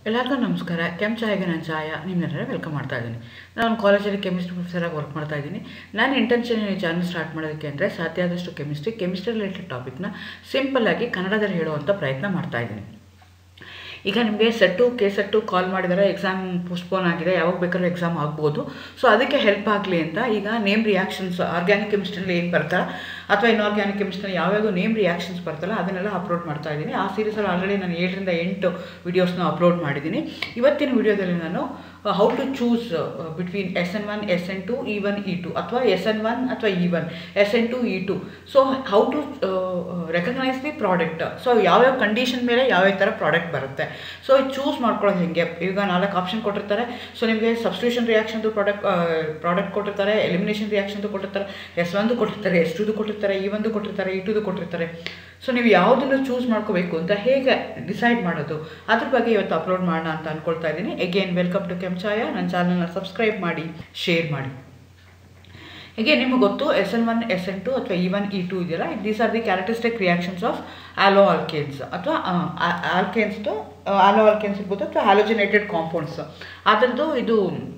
ಎಲ್ಲರಿಗೂ ನಮಸ್ಕಾರ ಕೆಂಪ್ ಚಾಯ್ಗೆ ನಾನು ಚಾಯ ನಿಮ್ಮೆಲ್ಲರ ವೆಲ್ಕಮ್ ಮಾಡ್ತಾ ಇದ್ದೀನಿ ನಾನು ಕಾಲೇಜಲ್ಲಿ ಕೆಮಿಸ್ಟ್ರಿ ಪ್ರೊಫೆಸರಾಗಿ ವರ್ಕ್ ಮಾಡ್ತಾ ಇದ್ದೀನಿ ನಾನು ಇಂಟೆನ್ಷನ್ ಈ ಚಾನಲ್ ಸ್ಟಾರ್ಟ್ ಮಾಡೋದಕ್ಕೆ ಅಂದರೆ ಸಾಧ್ಯ ಆದಷ್ಟು ಕೆಮಿಸ್ಟ್ರಿ ಕೆಮಿಸ್ಟ್ರಿ ರಿಲೇಟೆಡ್ ಟಾಪಿಕ್ನ ಸಿಂಪಲ್ಲಾಗಿ ಕನ್ನಡದಲ್ಲಿ ಹೇಳುವಂಥ ಪ್ರಯತ್ನ ಮಾಡ್ತಾ ಇದ್ದೀನಿ ಈಗ ನಿಮಗೆ ಸೆಟ್ಟು ಕೆ ಸೆಟ್ಟು ಕಾಲ್ ಮಾಡಿದರೆ ಎಕ್ಸಾಮ್ ಪೋಸ್ಟ್ಪೋನ್ ಆಗಿದೆ ಯಾವಾಗ ಬೇಕಾದ್ರೂ ಎಕ್ಸಾಮ್ ಆಗ್ಬೋದು ಸೊ ಅದಕ್ಕೆ ಹೆಲ್ಪ್ ಆಗಲಿ ಅಂತ ಈಗ ನೇಮ್ ರಿಯಾಕ್ಷನ್ಸ್ ಆರ್ಗ್ಯಾನಿಕ್ ಕೆಮಿಸ್ಟ್ರಿಯಲ್ಲಿ ಏನು ಬರ್ತಾ ಅಥವಾ ಇನ್ಆರ್ಗ್ಯಾನಿಕ್ ಕೆಮಿಸ್ಟ್ರಿಯಲ್ಲಿ ಯಾವ್ಯಾವ ನೇಮ್ ರಿಯಾಕ್ಷನ್ಸ್ ಬರ್ತಲ್ಲ ಅದನ್ನೆಲ್ಲ ಅಪ್ಲೋಡ್ ಮಾಡ್ತಾ ಇದ್ದೀನಿ ಆ ಸೀರೀಸಲ್ಲಿ ಆಲ್ರೆಡಿ ನಾನು ಏಳರಿಂದ ಎಂಟು ವೀಡಿಯೋಸ್ನ ಅಪ್ಲೋಡ್ ಮಾಡಿದ್ದೀನಿ ಇವತ್ತಿನ ವಿಡಿಯೋದಲ್ಲಿ ನಾನು how to choose between S N one S N two E one E two ಅಥವಾ ಎಸ್ ಎನ್ ಒನ್ ಅಥವಾ E one S N two E two so how to recognise the product so ಯಾವ್ಯಾವ condition ಮೇಲೆ ಯಾವ್ಯಾವ ಥರ product ಬರುತ್ತೆ so choose ಮಾಡ್ಕೊಳ್ಳೋದು ಹೆಂಗೆ ಈಗ ನಾಲ್ಕು ಆಪ್ಷನ್ ಕೊಟ್ಟಿರ್ತಾರೆ ಸೊ ನಿಮಗೆ ಸಬ್ಸ್ಟಿಟ್ಯೂಷನ್ ರಿಯಾಕ್ಷನ್ದು ಪ್ರಾಡಕ್ಟ್ ಪ್ರಾಡಕ್ಟ್ ಕೊಟ್ಟಿರ್ತಾರೆ ಎಲಿಮಿನೇಷನ್ ರಿಯಾಕ್ಷನ್ದು ಕೊಟ್ಟಿರ್ತಾರೆ ಎಸ್ ಒಂದು ಕೊಟ್ಟಿರ್ತಾರೆ ಎಸ್ ಟುದು ಕೊಟ್ಟಿರ್ತಾರೆ ಇ ಒಂದು ಕೊಟ್ಟಿರ್ತಾರೆ ಇ ಟುದು ಕೊಟ್ಟಿರ್ತಾರೆ ಸೊ ನೀವು ಯಾವುದನ್ನು ಚೂಸ್ ಮಾಡ್ಕೋಬೇಕು ಅಂತ ಹೇಗೆ ಡಿಸೈಡ್ ಮಾಡೋದು ಅದ್ರ ಬಗ್ಗೆ ಇವತ್ತು ಅಪ್ಲೋಡ್ ಮಾಡೋಣ ಅಂತ ಅಂದ್ಕೊಳ್ತಾ ಇದ್ದೀನಿ ಎಗೇನ್ ವೆಲ್ಕಮ್ ಟು ಕೆಂಚಾಯ ನನ್ನ ಚಾನಲ್ನ ಸಬ್ಸ್ಕ್ರೈಬ್ ಮಾಡಿ ಶೇರ್ ಮಾಡಿ ಹೀಗೆ ನಿಮಗೆ ಗೊತ್ತು S N one S N two ಅಥವಾ ಇ ಒನ್ ಇ ಟು ಇದೆಯಲ್ಲ these are the characteristic reactions of halo alkanes ಅಥವಾ ಆಲ್ಕೇನ್ಸ್ದು ಆಲೋ ಆಲ್ಕೇನ್ಸ್ ಇರ್ಬೋದು ಅಥವಾ ಹ್ಯಾಲೋಜಿನೇಟೆಡ್ ಕಾಂಪೌಂಡ್ಸ್ ಅದರದ್ದು ಇದು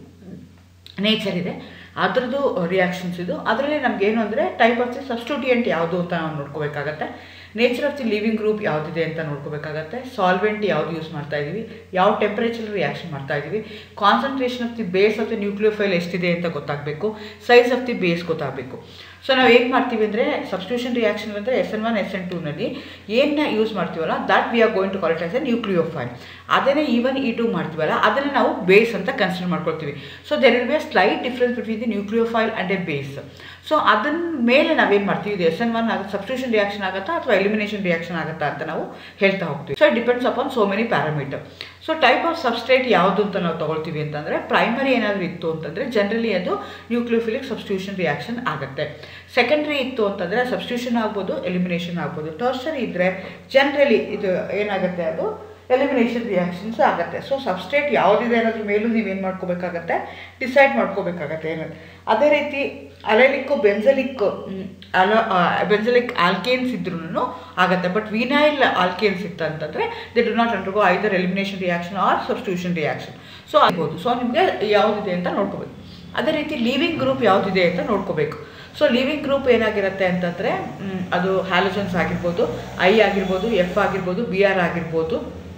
ನೇಚರ್ ಇದೆ ಅದರದ್ದು ರಿಯಾಕ್ಷನ್ಸ್ ಇದು ಅದರಲ್ಲಿ ನಮಗೇನು ಅಂದರೆ ಟೈಪ್ ಆಫ್ ದಿ ಸಬ್ಸ್ಟಿಟ್ಯೂಯೆಂಟ್ ಯಾವುದು ಅಂತ ನಾವು ನೋಡ್ಕೋಬೇಕಾಗತ್ತೆ nature of the leaving group ಯಾವುದಿದೆ ಅಂತ ನೋಡ್ಕೋಬೇಕಾಗತ್ತೆ ಸಾಲ್ವೆಂಟ್ ಯಾವ್ದು ಯೂಸ್ ಮಾಡ್ತಾ ಇದ್ದೀವಿ ಯಾವ ಟೆಂಪ್ರೇಚರ್ ರಿಯಾಕ್ಷನ್ ಮಾಡ್ತಾ ಇದ್ದೀವಿ concentration of the base of the nucleophile ಎಷ್ಟಿದೆ ಅಂತ ಗೊತ್ತಾಗಬೇಕು ಸೈಜ್ ಆಫ್ ದಿ ಬೇಸ್ ಗೊತ್ತಾಗಬೇಕು ಸೊ ನಾವು ಏನು ಮಾಡ್ತೀವಿ ಅಂದರೆ ಸಬ್ಸ್ಟಿಟ್ಯೂಷನ್ ರಿಯಾಕ್ಷನ್ ಅಂದರೆ S N one S N ಟೂನಲ್ಲಿ ಏನನ್ನ ಯೂಸ್ ಮಾಡ್ತೀವಲ್ಲ that we are going to call it as a nucleophile ಅದನ್ನೇ ಈವನ್ ಇ ಟು ಮಾಡ್ತೀವಲ್ಲ ಅದನ್ನು ನಾವು ಬೇಸ್ ಅಂತ ಕನ್ಸಿಡರ್ ಮಾಡ್ಕೊಳ್ತೀವಿ so there will be a slight difference between the nucleophile and a base so ಅದನ್ನ ಮೇಲೆ ನಾವೇನು ಮಾಡ್ತೀವಿ ಇದು ಎಸ್ ಎನ್ ಒನ್ ಆಗುತ್ತೆ ಸಬ್ಸ್ಟಿಟ್ಯೂಷನ್ ರಿಯಾಕ್ಷನ್ ಆಗುತ್ತಾ ಅಥವಾ ಎಲಿಮಿನೇಷನ್ ರಿಯಾಕ್ಷನ್ ಆಗುತ್ತಾ ಅಂತ ನಾವು ಹೇಳ್ತಾ ಹೋಗ್ತೀವಿ so it depends upon so many parameter so type of substrate ಯಾವುದು ಅಂತ ನಾವು ತಗೊಳ್ತೀವಿ ಅಂತಂದರೆ ಪ್ರೈಮರಿ ಏನಾದರೂ ಇತ್ತು ಅಂತಂದರೆ ಜನರಲಿ ಅದು ನ್ಯೂಕ್ಲಿಯೋಫಿಲಿಕ್ ಸಬ್ಸ್ಟಿಟ್ಯೂಷನ್ ರಿಯಾಕ್ಷನ್ ಆಗುತ್ತೆ ಸೆಕೆಂಡ್ರಿ ಇತ್ತು ಅಂತಂದರೆ ಸಬ್ಸ್ಟಿಟ್ಯೂಷನ್ ಆಗ್ಬೋದು ಎಲಿಮಿನೇಷನ್ ಆಗ್ಬೋದು ಟರ್ಸರಿ ಇದ್ದರೆ ಜನರಲಿ ಇದು ಏನಾಗುತ್ತೆ ಅದು ಎಲಿಮಿನೇಷನ್ ರಿಯಾಕ್ಷನ್ಸ್ ಆಗುತ್ತೆ ಸೊ ಸಬ್ಸ್ಟ್ರೇಟ್ ಯಾವುದಿದೆ ಅನ್ನೋದ್ರ ಮೇಲೂ ನೀವೇನು ಮಾಡ್ಕೋಬೇಕಾಗತ್ತೆ ಡಿಸೈಡ್ ಮಾಡ್ಕೋಬೇಕಾಗತ್ತೆ ಏನದು ಅದೇ ರೀತಿ ಅಲೆಲಿಕ್ಕು ಬೆಂಜಲಿಕ್ ಅಲ ಬೆಂಜಲಿಕ್ ಆಲ್ಕೇನ್ಸ್ ಇದ್ರೂ ಆಗುತ್ತೆ ಬಟ್ ವಿನೈಲ್ ಆಲ್ಕೇನ್ಸ್ ಇತ್ತು ಅಂತಂದರೆ they do not undergo either elimination reaction or substitution reaction so ಆಗ್ಬೋದು ಸೊ ನಿಮಗೆ ಯಾವುದಿದೆ ಅಂತ ನೋಡ್ಕೋಬೇಕು ಅದೇ ರೀತಿ ಲೀವಿಂಗ್ ಗ್ರೂಪ್ ಯಾವುದಿದೆ ಅಂತ ನೋಡ್ಕೋಬೇಕು ಸೊ ಲಿವಿಂಗ್ ಗ್ರೂಪ್ ಏನಾಗಿರುತ್ತೆ ಅಂತಂದರೆ ಅದು ಹ್ಯಾಲೋಜನ್ಸ್ ಆಗಿರ್ಬೋದು ಐ ಆಗಿರ್ಬೋದು ಎಫ್ ಆಗಿರ್ಬೋದು ಬಿ ಆರ್ ಆಗಿರ್ಬೋದು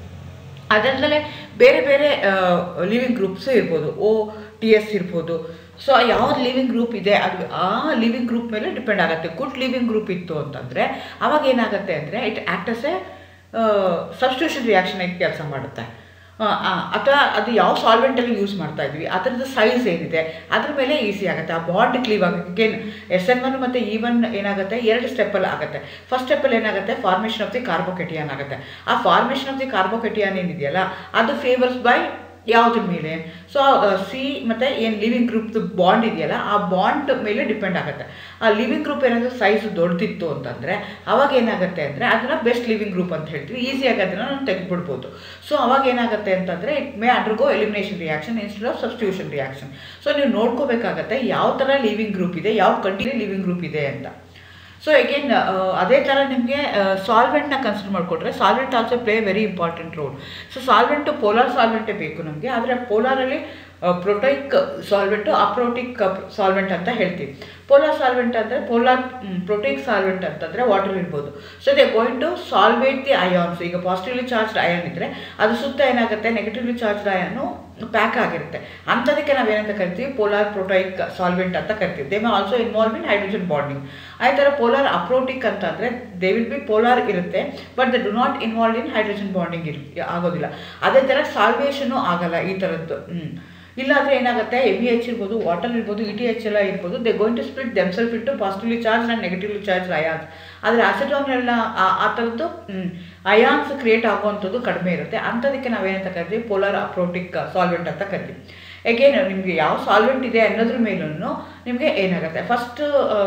ಅದಲ್ಲದೆ ಬೇರೆ ಬೇರೆ ಲಿವಿಂಗ್ ಗ್ರೂಪ್ಸು ಇರ್ಬೋದು ಓ ಟಿ ಎಸ್ ಇರ್ಬೋದು ಸೊ ಯಾವ್ದು ಲಿವಿಂಗ್ ಗ್ರೂಪ್ ಇದೆ ಅದು ಆ ಲಿವಿಂಗ್ ಗ್ರೂಪ್ ಮೇಲೆ ಡಿಪೆಂಡ್ ಆಗುತ್ತೆ ಗುಡ್ ಲಿವಿಂಗ್ ಗ್ರೂಪ್ ಇತ್ತು ಅಂತಂದರೆ ಅವಾಗ ಏನಾಗುತ್ತೆ ಅಂದರೆ it acts a substitution reaction ಆಗಿ ಕೆಲಸ ಮಾಡುತ್ತೆ ಅಥವಾ ಅದು ಯಾವ ಸಾಲ್ವೆಂಟಲ್ಲಿ ಯೂಸ್ ಮಾಡ್ತಾ ಇದ್ವಿ ಅದರದ್ದು ಸೈಜ್ ಏನಿದೆ ಅದ್ರ ಮೇಲೆ ಈಸಿ ಆಗುತ್ತೆ ಆ ಬಾಂಡ್ ಕ್ಲೀವ್ ಆಗೋಕ್ಕೆ ಎಸ್ ಎನ್ ಒನ್ ಮತ್ತು ಇ ಒನ್ ಏನಾಗುತ್ತೆ ಎರಡು ಸ್ಟೆಪ್ಪಲ್ಲಿ ಆಗುತ್ತೆ ಫಸ್ಟ್ ಸ್ಟೆಪ್ಪಲ್ಲಿ ಏನಾಗುತ್ತೆ ಫಾರ್ಮೇಷನ್ ಆಫ್ ದಿ ಕಾರ್ಬೋಕೆಟಿಯಾನ್ ಆಗುತ್ತೆ ಆ ಫಾರ್ಮೇಷನ್ ಆಫ್ ದಿ ಕಾರ್ಬೋಕೆಟಿಯಾನ್ ಏನಿದೆಯಲ್ಲ ಅದು ಫೇವರ್ಸ್ ಬೈ ಯಾವುದ್ರ ಮೇಲೆ ಸೊ ಸಿ ಮತ್ತು ಏನು ಲಿವಿಂಗ್ ಗ್ರೂಪ್ದು ಬಾಂಡ್ ಇದೆಯಲ್ಲ ಆ ಬಾಂಡ್ ಮೇಲೆ ಡಿಪೆಂಡ್ ಆಗುತ್ತೆ ಆ ಲಿವಿಂಗ್ ಗ್ರೂಪ್ ಏನಾದರೂ ಸೈಜ್ ದೊಡ್ಡದಿತ್ತು ಅಂತಂದರೆ ಅವಾಗ ಏನಾಗುತ್ತೆ ಅಂದರೆ ಅದನ್ನು ಬೆಸ್ಟ್ ಲಿವಿಂಗ್ ಗ್ರೂಪ್ ಅಂತ ಹೇಳ್ತೀವಿ ಈಸಿಯಾಗಿ ಅದನ್ನು ನಾವು ತೆಗೆದುಬಿಡ್ಬೋದು ಸೊ ಅವಾಗ ಏನಾಗುತ್ತೆ ಅಂತಂದರೆ it may undergo elimination reaction instead of substitution reaction so ನೀವು ನೋಡ್ಕೋಬೇಕಾಗತ್ತೆ ಯಾವ ಥರ ಲಿವಿಂಗ್ ಗ್ರೂಪ್ ಇದೆ ಯಾವ ಕಂಟಿನ್ಯೂ ಲಿವಿಂಗ್ ಗ್ರೂಪ್ ಇದೆ ಅಂತ ಸೊ ಎಗೇನ್ ಅದೇ ಥರ ನಿಮಗೆ ಸಾಲ್ವೆಂಟ್ನ ಕನ್ಸಿಡರ್ ಮಾಡಿಕೊಟ್ರೆ solvent also play very important role so solvent polar ಸಾಲ್ವೆಂಟೇ ಬೇಕು ನಮಗೆ ಆದರೆ ಪೋಲಾರಲ್ಲಿ ಪ್ರೊಟೈಕ್ ಸಾಲ್ವೆಂಟು ಅಪ್ರೋಟಿಕ್ ಸಾಲ್ವೆಂಟ್ ಅಂತ ಹೇಳ್ತೀವಿ ಪೋಲಾರ್ ಸಾಲ್ವೆಂಟ್ ಅಂದರೆ ಪೋಲಾರ್ ಪ್ರೊಟೈಕ್ ಸಾಲ್ವೆಂಟ್ ಅಂತಂದರೆ ವಾಟರ್ ಇರ್ಬೋದು so they going to solvate the ions ಈಗ ಪಾಸಿಟಿವ್ಲಿ ಚಾರ್ಜ್ಡ್ ಅಯಾನ್ ಇದ್ದರೆ ಅದು ಸುತ್ತ ಏನಾಗುತ್ತೆ ನೆಗೆಟಿವ್ಲಿ ಚಾರ್ಜ್ಡ್ ಅಯಾನು ಪ್ಯಾಕ್ ಆಗಿರುತ್ತೆ ಅಂಥದಕ್ಕೆ ನಾವೇನಂತ ಕರಿತೀವಿ ಪೋಲಾರ್ ಪ್ರೊಟೈಕ್ ಸಾಲ್ವೆಂಟ್ ಅಂತ ಕರಿತೀವಿ they may also involve in hydrogen bonding ಅದೇ ಥರ ಪೋಲಾರ್ ಅಪ್ರೋಟಿಕ್ ಅಂತಂದರೆ ದೇ ವಿಲ್ ಬಿ ಪೋಲಾರ್ ಇರುತ್ತೆ but they do not involve in hydrogen bonding ಇರ್ ಆಗೋದಿಲ್ಲ ಅದೇ ಥರ ಸಾಲ್ವೇಷನು ಆಗಲ್ಲ ಈ ಥರದ್ದು ಹ್ಞೂ ಇಲ್ಲಾಂದರೆ ಏನಾಗುತ್ತೆ ಎಮ್ ಇ ಎಚ್ ಇರ್ಬೋದು ವಾಟರ್ ಇರ್ಬೋದು ಇ ಟಿ ಎಚ್ ಎಲ್ಲ ಇರ್ಬೋದು they going to split themself ಇಟ್ಟು positively charge and negatively charge ions ಆದರೆ ಆಸಿಟೋನ್ನೆಲ್ಲ ಆ ಥರದ್ದು ಅಯಾನ್ಸ್ ಕ್ರಿಯೇಟ್ ಆಗುವಂಥದ್ದು ಕಡಿಮೆ ಇರುತ್ತೆ ಅಂಥದಕ್ಕೆ ನಾವೇನಂತ ಕರಿತೀವಿ ಪೋಲಾರ್ ಅಪ್ರೋಟಿಕ್ ಸಾಲ್ವೆಂಟ್ ಅಂತ ಕರಿತೀವಿ ಏಕೆಂದ್ರೆ ನಿಮಗೆ ಯಾವ ಸಾಲ್ವೆಂಟ್ ಇದೆ ಅನ್ನೋದ್ರ ಮೇಲೂ ನಿಮಗೆ ಏನಾಗುತ್ತೆ ಫಸ್ಟ್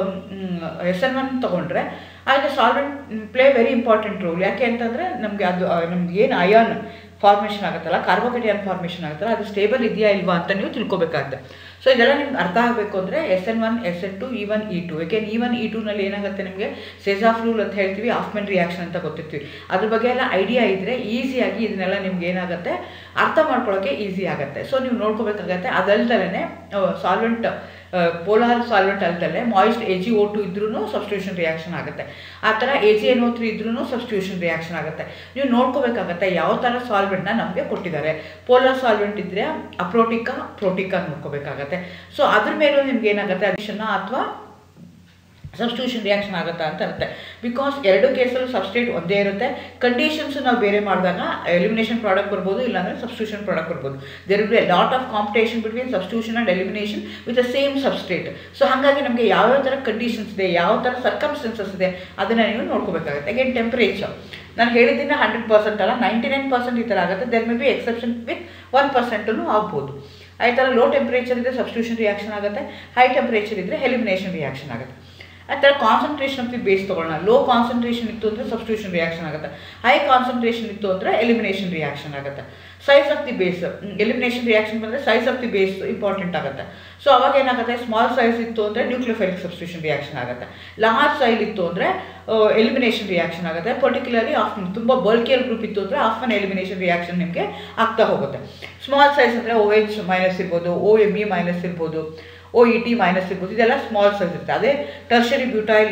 ಎಸ್ ಎನ್ ಒನ್ ತೊಗೊಂಡ್ರೆ ಆಗ solvent play very important role ಯಾಕೆ ಅಂತಂದರೆ ನಮಗೆ ಅದು ನಮ್ಗೆ ಏನು ಅಯಾನ್ ಫಾರ್ಮೇಷನ್ ಆಗುತ್ತಲ್ಲ ಕಾರ್ಬೋಕೇಟಿಯನ್ ಫಾರ್ಮೇಷನ್ ಆಗುತ್ತಲ್ಲ ಅದು ಸ್ಟೇಬಲ್ ಇದೆಯಾ ಇಲ್ವಾ ಅಂತ ನೀವು ತಿಳ್ಕೊಬೇಕಾಗುತ್ತೆ ಸೊ ಇದೆಲ್ಲ ನಿಮ್ಗೆ ಅರ್ಥ ಆಗಬೇಕು ಅಂದರೆ S N one S N two E one E two ಏಕೆ ಇ ಒನ್ ಇ ಟೂನಲ್ಲಿ ಏನಾಗುತ್ತೆ ನಿಮಗೆ ಸೇಜಾಫ್ ರೂಲ್ ಅಂತ ಹೇಳ್ತೀವಿ ಆಫ್ಮೆನ್ ರಿಯಾಕ್ಷನ್ ಅಂತ ಗೊತ್ತಿರ್ತೀವಿ ಅದ್ರ ಬಗ್ಗೆ ಎಲ್ಲ ಐಡಿಯಾ ಇದ್ದರೆ ಈಸಿಯಾಗಿ ಇದನ್ನೆಲ್ಲ ನಿಮ್ಗೆ ಏನಾಗುತ್ತೆ ಅರ್ಥ ಮಾಡ್ಕೊಳ್ಳೋಕ್ಕೆ ಈಸಿ ಆಗುತ್ತೆ ಸೊ ನೀವು ನೋಡ್ಕೋಬೇಕಾಗತ್ತೆ ಅದಲ್ದಲೇ ಸಾಲ್ವೆಂಟ್ ಪೋಲಾರ್ ಸಾಲ್ವೆಂಟ್ ಅಲ್ದಲ್ಲೇ moist A G O two ಇದ್ರೂ ಸಬ್ಸ್ಟಿಟ್ಯೂಷನ್ ರಿಯಾಕ್ಷನ್ ಆಗುತ್ತೆ ಆ ಥರ A G N O three ಇದ್ರೂ ಸಬ್ಸ್ಟಿಟ್ಯೂಷನ್ ರಿಯಾಕ್ಷನ್ ಆಗುತ್ತೆ ನೀವು ನೋಡ್ಕೋಬೇಕಾಗತ್ತೆ ಯಾವ ಥರ ಸಾಲ್ವೆಂಟ್ನ ನಮಗೆ ಕೊಟ್ಟಿದ್ದಾರೆ ಪೋಲಾರ್ ಸಾಲ್ವೆಂಟ್ ಇದ್ದರೆ ಅಪ್ರೋಟಿಕಾ ಪ್ರೋಟಿಕಾ ನೋಡ್ಕೋಬೇಕಾಗತ್ತೆ ಸೊ ಅದ್ರ ಮೇಲೂ ನಿಮ್ಗೆ ಏನಾಗುತ್ತೆ ಅಡಿಷನ್ನ ಅಥವಾ ಸಬ್ಸ್ಟಿಟ್ಯೂಷನ್ ರಿಯಾಕ್ಷನ್ ಆಗುತ್ತಾ ಅಂತ ಇರುತ್ತೆ ಬಿಕಾಸ್ ಎರಡು ಕೇಸಲ್ಲೂ ಸಬ್ಸ್ಟೇಟ್ ಒಂದೇ ಇರುತ್ತೆ ಕಂಡೀಷನ್ಸ್ ನಾವು ಬೇರೆ ಮಾಡಿದಾಗ ಎಲಿಮಿನೇಷನ್ ಪ್ರಾಡಕ್ಟ್ ಬರ್ಬೋದು ಇಲ್ಲಾಂದರೆ ಸಬ್ಸ್ಟಿಟ್ಯೂಷನ್ ಪ್ರಾಡಕ್ಟ್ ಬರ್ಬೋದು there will be lot of competition between substitution and elimination with the same substate so ಹಾಗಾಗಿ ನಮಗೆ ಯಾವ್ಯಾವ ಥರ ಕಂಡೀಷನ್ಸ್ ಇದೆ ಯಾವ ಥರ ಸರ್ಕಮ್ಸ್ಟೆನ್ಸಸ್ ಇದೆ ಅದನ್ನು ನೀವು ನೋಡ್ಕೋಬೇಕಾಗುತ್ತೆ ಅಗೇನ್ ಟೆಂಪ್ರೇಚರ್ ನಾನು ಹೇಳಿದ್ದೀನಿ ಹಂಡ್ರೆಡ್ ಪರ್ಸೆಂಟ್ ಅಲ್ಲ ನೈಂಟಿ ನೈನ್ ಪರ್ಸೆಂಟ್ ಈ ಥರ ಆಗುತ್ತೆ there may be exception with one percent ಆಗ್ಬೋದು ಆ ಥರ ಲೋ ಟೆಂಪ್ರೇಚರ್ ಇದ್ದರೆ ಸಬ್ಸ್ಟಿಟ್ಯೂಷನ್ ರಿಯಾಕ್ಷನ್ ಆಗುತ್ತೆ ಹೈ ಟೆಂಪ್ರೇಚರ್ ಇದ್ದರೆ ಎಲಿಮಿನೇಷನ್ ರಿಯಾಕ್ಷನ್ ಆಗುತ್ತೆ ಆ ಥರ ಕಾನ್ಸಂಟ್ರೇಷನ್ ಆಫ್ ದಿ ಬೇಸ್ ತೊಗೊಳ್ಳೋಣ ಲೋ ಕಾನ್ಸಂಟ್ರೇಷನ್ ಇತ್ತು ಅಂದರೆ ಸಬ್ಸ್ಟಿಟ್ಯೂಷನ್ ರಿಯಾಕ್ಷನ್ ಆಗುತ್ತೆ ಹೈ ಕಾನ್ಸಂಟ್ರೇಷನ್ ಇತ್ತು ಅಂದರೆ ಎಲಿಮಿನೇಷನ್ ರಿಯಾಕ್ಷನ್ ಆಗುತ್ತೆ size of the base elimination reaction ಬಂದರೆ size of the base important ಆಗುತ್ತೆ ಸೊ ಅವಾಗ ಏನಾಗುತ್ತೆ ಸ್ಮಾಲ್ ಸೈಜ್ ಇತ್ತು ಅಂದರೆ ನ್ಯೂಕ್ಲಿಯೋಫೈಲಿಕ್ ಸಬ್ಸ್ಟಿಟ್ಯೂಷನ್ ರಿಯಾಕ್ಷನ್ ಆಗುತ್ತೆ ಲಾರ್ಜ್ ಸೈಜ್ ಇತ್ತು ಅಂದರೆ ಎಲಿಮಿನೇಷನ್ ರಿಯಾಕ್ಷನ್ ಆಗುತ್ತೆ ಪರ್ಟಿಕ್ಯುಲರ್ಲಿ ಆಫ್ ತುಂಬ ಬಲ್ಕಿಯರ್ ಗ್ರೂಪ್ ಇತ್ತು ಅಂದರೆ ಆಫ್ ಅನ್ ಎಲಿಮಿನೇಷನ್ ರಿಯಾಕ್ಷನ್ ನಿಮಗೆ ಆಗ್ತಾ ಹೋಗುತ್ತೆ ಸ್ಮಾಲ್ ಸೈಜ್ ಅಂದರೆ ಓ ಎಚ್ ಮೈನಸ್ ಇರ್ಬೋದು ಓ ಎಮ್ ಇ ಮೈನಸ್ ಇರ್ಬೋದು ಓ ಇ ಟಿ ಮೈನಸ್ ಇರ್ಬೋದು ಇದೆಲ್ಲ ಸ್ಮಾಲ್ ಸೈಜ್ ಇರುತ್ತೆ ಅದೇ tertiary butyl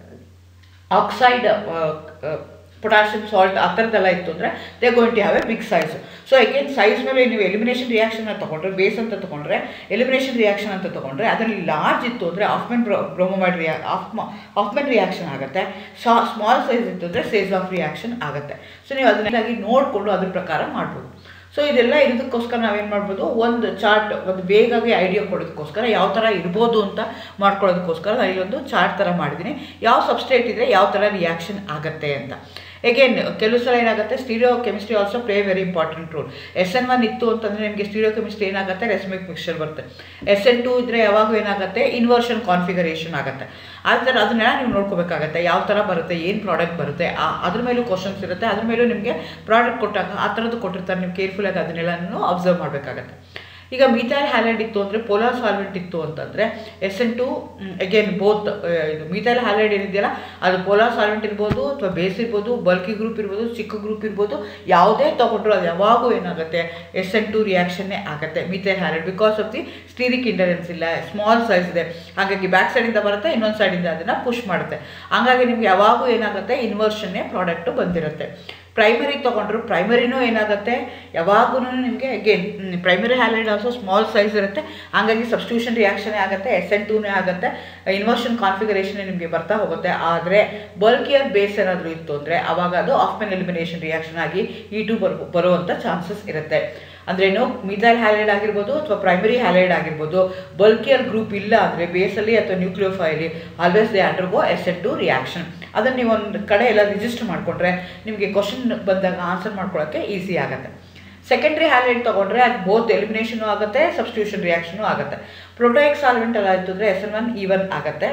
oxide potassium salt ಆ ಥರದ್ದೆಲ್ಲ ಇತ್ತು ಅಂದರೆ they going have a big size so again size ಮೇಲೆ ನೀವು ಎಲಿಮಿನೇಷನ್ ರಿಯಾಕ್ಷನ್ ತೊಗೊಂಡ್ರೆ ಬೇಸ್ ಅಂತ ತೊಗೊಂಡ್ರೆ ಎಲಿಮಿನೇಷನ್ ರಿಯಾಕ್ಷನ್ ಅಂತ ತೊಗೊಂಡ್ರೆ ಅದರಲ್ಲಿ ಲಾರ್ಜ್ ಇತ್ತು ಅಂದರೆ ಆಫ್ಮೆನ್ ಬ್ರೋಮೋಮೈಡ್ ರಿಯಾ ಆಫ್ ಆಫ್ಮೆನ್ ರಿಯಾಕ್ಷನ್ ಆಗುತ್ತೆ ಶಾ ಸ್ಮಾಲ್ ಸೈಜ್ ಇತ್ತು ಅಂದರೆ ಸೇಜ್ ಆಫ್ ರಿಯಾಕ್ಷನ್ ಆಗುತ್ತೆ ಸೊ ನೀವು ಅದನ್ನೆಲ್ಲಾಗಿ ನೋಡಿಕೊಂಡು ಅದ್ರ ಪ್ರಕಾರ ಮಾಡ್ಬೋದು ಸೊ ಇದೆಲ್ಲ ಇರೋದಕ್ಕೋಸ್ಕರ ನಾವೇನು ಮಾಡ್ಬೋದು ಒಂದು ಚಾರ್ಟ್ ಒಂದು ಬೇಗಾಗಿ ಐಡಿಯಾ ಕೊಡೋದಕ್ಕೋಸ್ಕರ ಯಾವ ಥರ ಇರ್ಬೋದು ಅಂತ ಮಾಡ್ಕೊಳ್ಳೋದಕ್ಕೋಸ್ಕರ ನಾನು ಇಲ್ಲೊಂದು ಚಾರ್ಟ್ ಥರ ಮಾಡಿದ್ದೀನಿ ಯಾವ ಸಬ್ಸ್ಟೇಟ್ ಇದ್ದರೆ ಯಾವ ಥರ ರಿಯಾಕ್ಷನ್ ಆಗುತ್ತೆ ಅಂತ ಎಗೇನ್ ಕೆಲವು ಸಲ ಏನಾಗುತ್ತೆ stereo chemistry also play very important role S N one ಇತ್ತು ಅಂತಂದರೆ ನಿಮಗೆ ಸ್ಟೀರಿಯೋ ಕೆಮಿಸ್ಟ್ರಿ ಏನಾಗುತ್ತೆ ರೆಸ್ಮಿಕ್ ಮಿಕ್ಸ್ಚರ್ ಬರುತ್ತೆ ಎಸ್ ಎನ್ ಟು ಇದ್ದರೆ ಯಾವಾಗೂ ಏನಾಗುತ್ತೆ ಇನ್ವರ್ಷನ್ ಕಾನ್ಫಿಗರೇಷನ್ ಆಗುತ್ತೆ ಆ ಥರ ಅದನ್ನೆಲ್ಲ ನೀವು ನೋಡ್ಕೋಬೇಕಾಗತ್ತೆ ಯಾವ ಥರ ಬರುತ್ತೆ ಏನು ಪ್ರಾಡಕ್ಟ್ ಬರುತ್ತೆ ಆ ಅದ್ರ ಮೇಲೂ ಕ್ವಶನ್ಸ್ ಇರುತ್ತೆ ಅದ್ರ ಮೇಲೂ ನಿಮಗೆ ಪ್ರಾಡಕ್ಟ್ ಕೊಟ್ಟಾಗ ಆ ಥರದ್ದು ಕೊಟ್ಟಿರ್ತಾರೆ ನೀವು ಕೇರ್ಫುಲ್ಲಾಗಿ ಅದನ್ನೆಲ್ಲನೂ ಅಬ್ಸರ್ವ್ ಮಾಡಬೇಕಾಗತ್ತೆ ಈಗ ಮೀಥೈಲ್ ಹ್ಯಾಲೈಡ್ ಇತ್ತು ಅಂದರೆ ಪೋಲಾರ್ ಸಾಲ್ವೆಂಟ್ ಇತ್ತು ಅಂತಂದರೆ S N two again both ಇದು ಮೀಥೈಲ್ ಹ್ಯಾಲೈಡ್ ಏನಿದೆಯಲ್ಲ ಅದು ಪೋಲಾರ್ ಸಾಲ್ವೆಂಟ್ ಇರ್ಬೋದು ಅಥವಾ ಬೇಸ್ ಇರ್ಬೋದು ಬಲ್ಕಿ ಗ್ರೂಪ್ ಇರ್ಬೋದು ಚಿಕ್ಕ ಗ್ರೂಪ್ ಇರ್ಬೋದು ಯಾವುದೇ ತೊಗೊಂಡ್ರು ಅದು ಯಾವಾಗೂ ಏನಾಗುತ್ತೆ ಎಸ್ ಎನ್ ಟು ರಿಯಾಕ್ಷನ್ನೇ ಆಗುತ್ತೆ methyl halide because of the steric hindrance ಇಲ್ಲ ಸ್ಮಾಲ್ ಸೈಜ್ ಇದೆ ಹಾಗಾಗಿ ಬ್ಯಾಕ್ ಸೈಡಿಂದ ಬರುತ್ತೆ ಇನ್ನೊಂದು ಸೈಡಿಂದ ಅದನ್ನು ಪುಷ್ ಮಾಡುತ್ತೆ ಹಾಗಾಗಿ ನಿಮ್ಗೆ ಯಾವಾಗೂ ಏನಾಗುತ್ತೆ ಇನ್ವರ್ಷನ್ನೇ ಪ್ರಾಡಕ್ಟು ಬಂದಿರುತ್ತೆ ಪ್ರೈಮರಿ ತೊಗೊಂಡ್ರು ಪ್ರೈಮರಿನೂ ಏನಾಗುತ್ತೆ ಯಾವಾಗೂ ನಿಮಗೆ again primary halide also small size ಇರುತ್ತೆ ಹಾಗಾಗಿ ಸಬ್ಸ್ಟಿಟ್ಯೂಷನ್ ರಿಯಾಕ್ಷನ್ ಆಗುತ್ತೆ ಎಸ್ ಎನ್ ಟೂನೇ ಆಗುತ್ತೆ ಇನ್ವರ್ಷನ್ ಕಾನ್ಫಿಗರೇಷನ್ ನಿಮಗೆ ಬರ್ತಾ ಹೋಗುತ್ತೆ ಆದರೆ ಬಲ್ಕಿಯರ್ ಬೇಸ್ ಏನಾದರೂ ಇತ್ತು ಅಂದರೆ ಆವಾಗ ಅದು ಆಫ್ಮೆನ್ ಎಲಿಮಿನೇಷನ್ ರಿಯಾಕ್ಷನ್ ಆಗಿ ಈ ಟು ಬರೋ ಬರುವಂಥ ಚಾನ್ಸಸ್ ಇರುತ್ತೆ ಅಂದ್ರೇನು ಮಿಥೈಲ್ ಹ್ಯಾಲೈಡ್ ಆಗಿರ್ಬೋದು ಅಥವಾ ಪ್ರೈಮರಿ ಹ್ಯಾಲೈಡ್ ಆಗಿರ್ಬೋದು ಬಲ್ಕಿಯರ್ ಗ್ರೂಪ್ ಇಲ್ಲ ಅಂದರೆ ಬೇಸಲ್ಲಿ ಅಥವಾ ನ್ಯೂಕ್ಲಿಯೋಫೈಲಿ always they undergo S N two reaction ಅದನ್ನು ನೀವು ಒಂದು ಕಡೆ ಎಲ್ಲ ರಿಜಿಸ್ಟರ್ ಮಾಡಿಕೊಂಡ್ರೆ ನಿಮಗೆ ಕ್ವಶನ್ ಬಂದಾಗ ಆನ್ಸರ್ ಮಾಡ್ಕೊಳ್ಳೋಕ್ಕೆ ಈಸಿ ಆಗುತ್ತೆ ಸೆಕೆಂಡ್ರಿ ಹ್ಯಾಲೈಡ್ ತೊಗೊಂಡ್ರೆ ಅದು ಬೋತ್ ಎಲಿಮಿನೇಷನು ಆಗುತ್ತೆ ಸಬ್ಸ್ಟಿಟ್ಯೂಷನ್ ರಿಯಾಕ್ಷನು ಆಗುತ್ತೆ ಪ್ರೋಟೋಯಿಕ್ ಸಾಲ್ವೆಂಟ್ ಎಲ್ಲ ಆಯಿತು ಅಂದರೆ S N one E one ಆಗುತ್ತೆ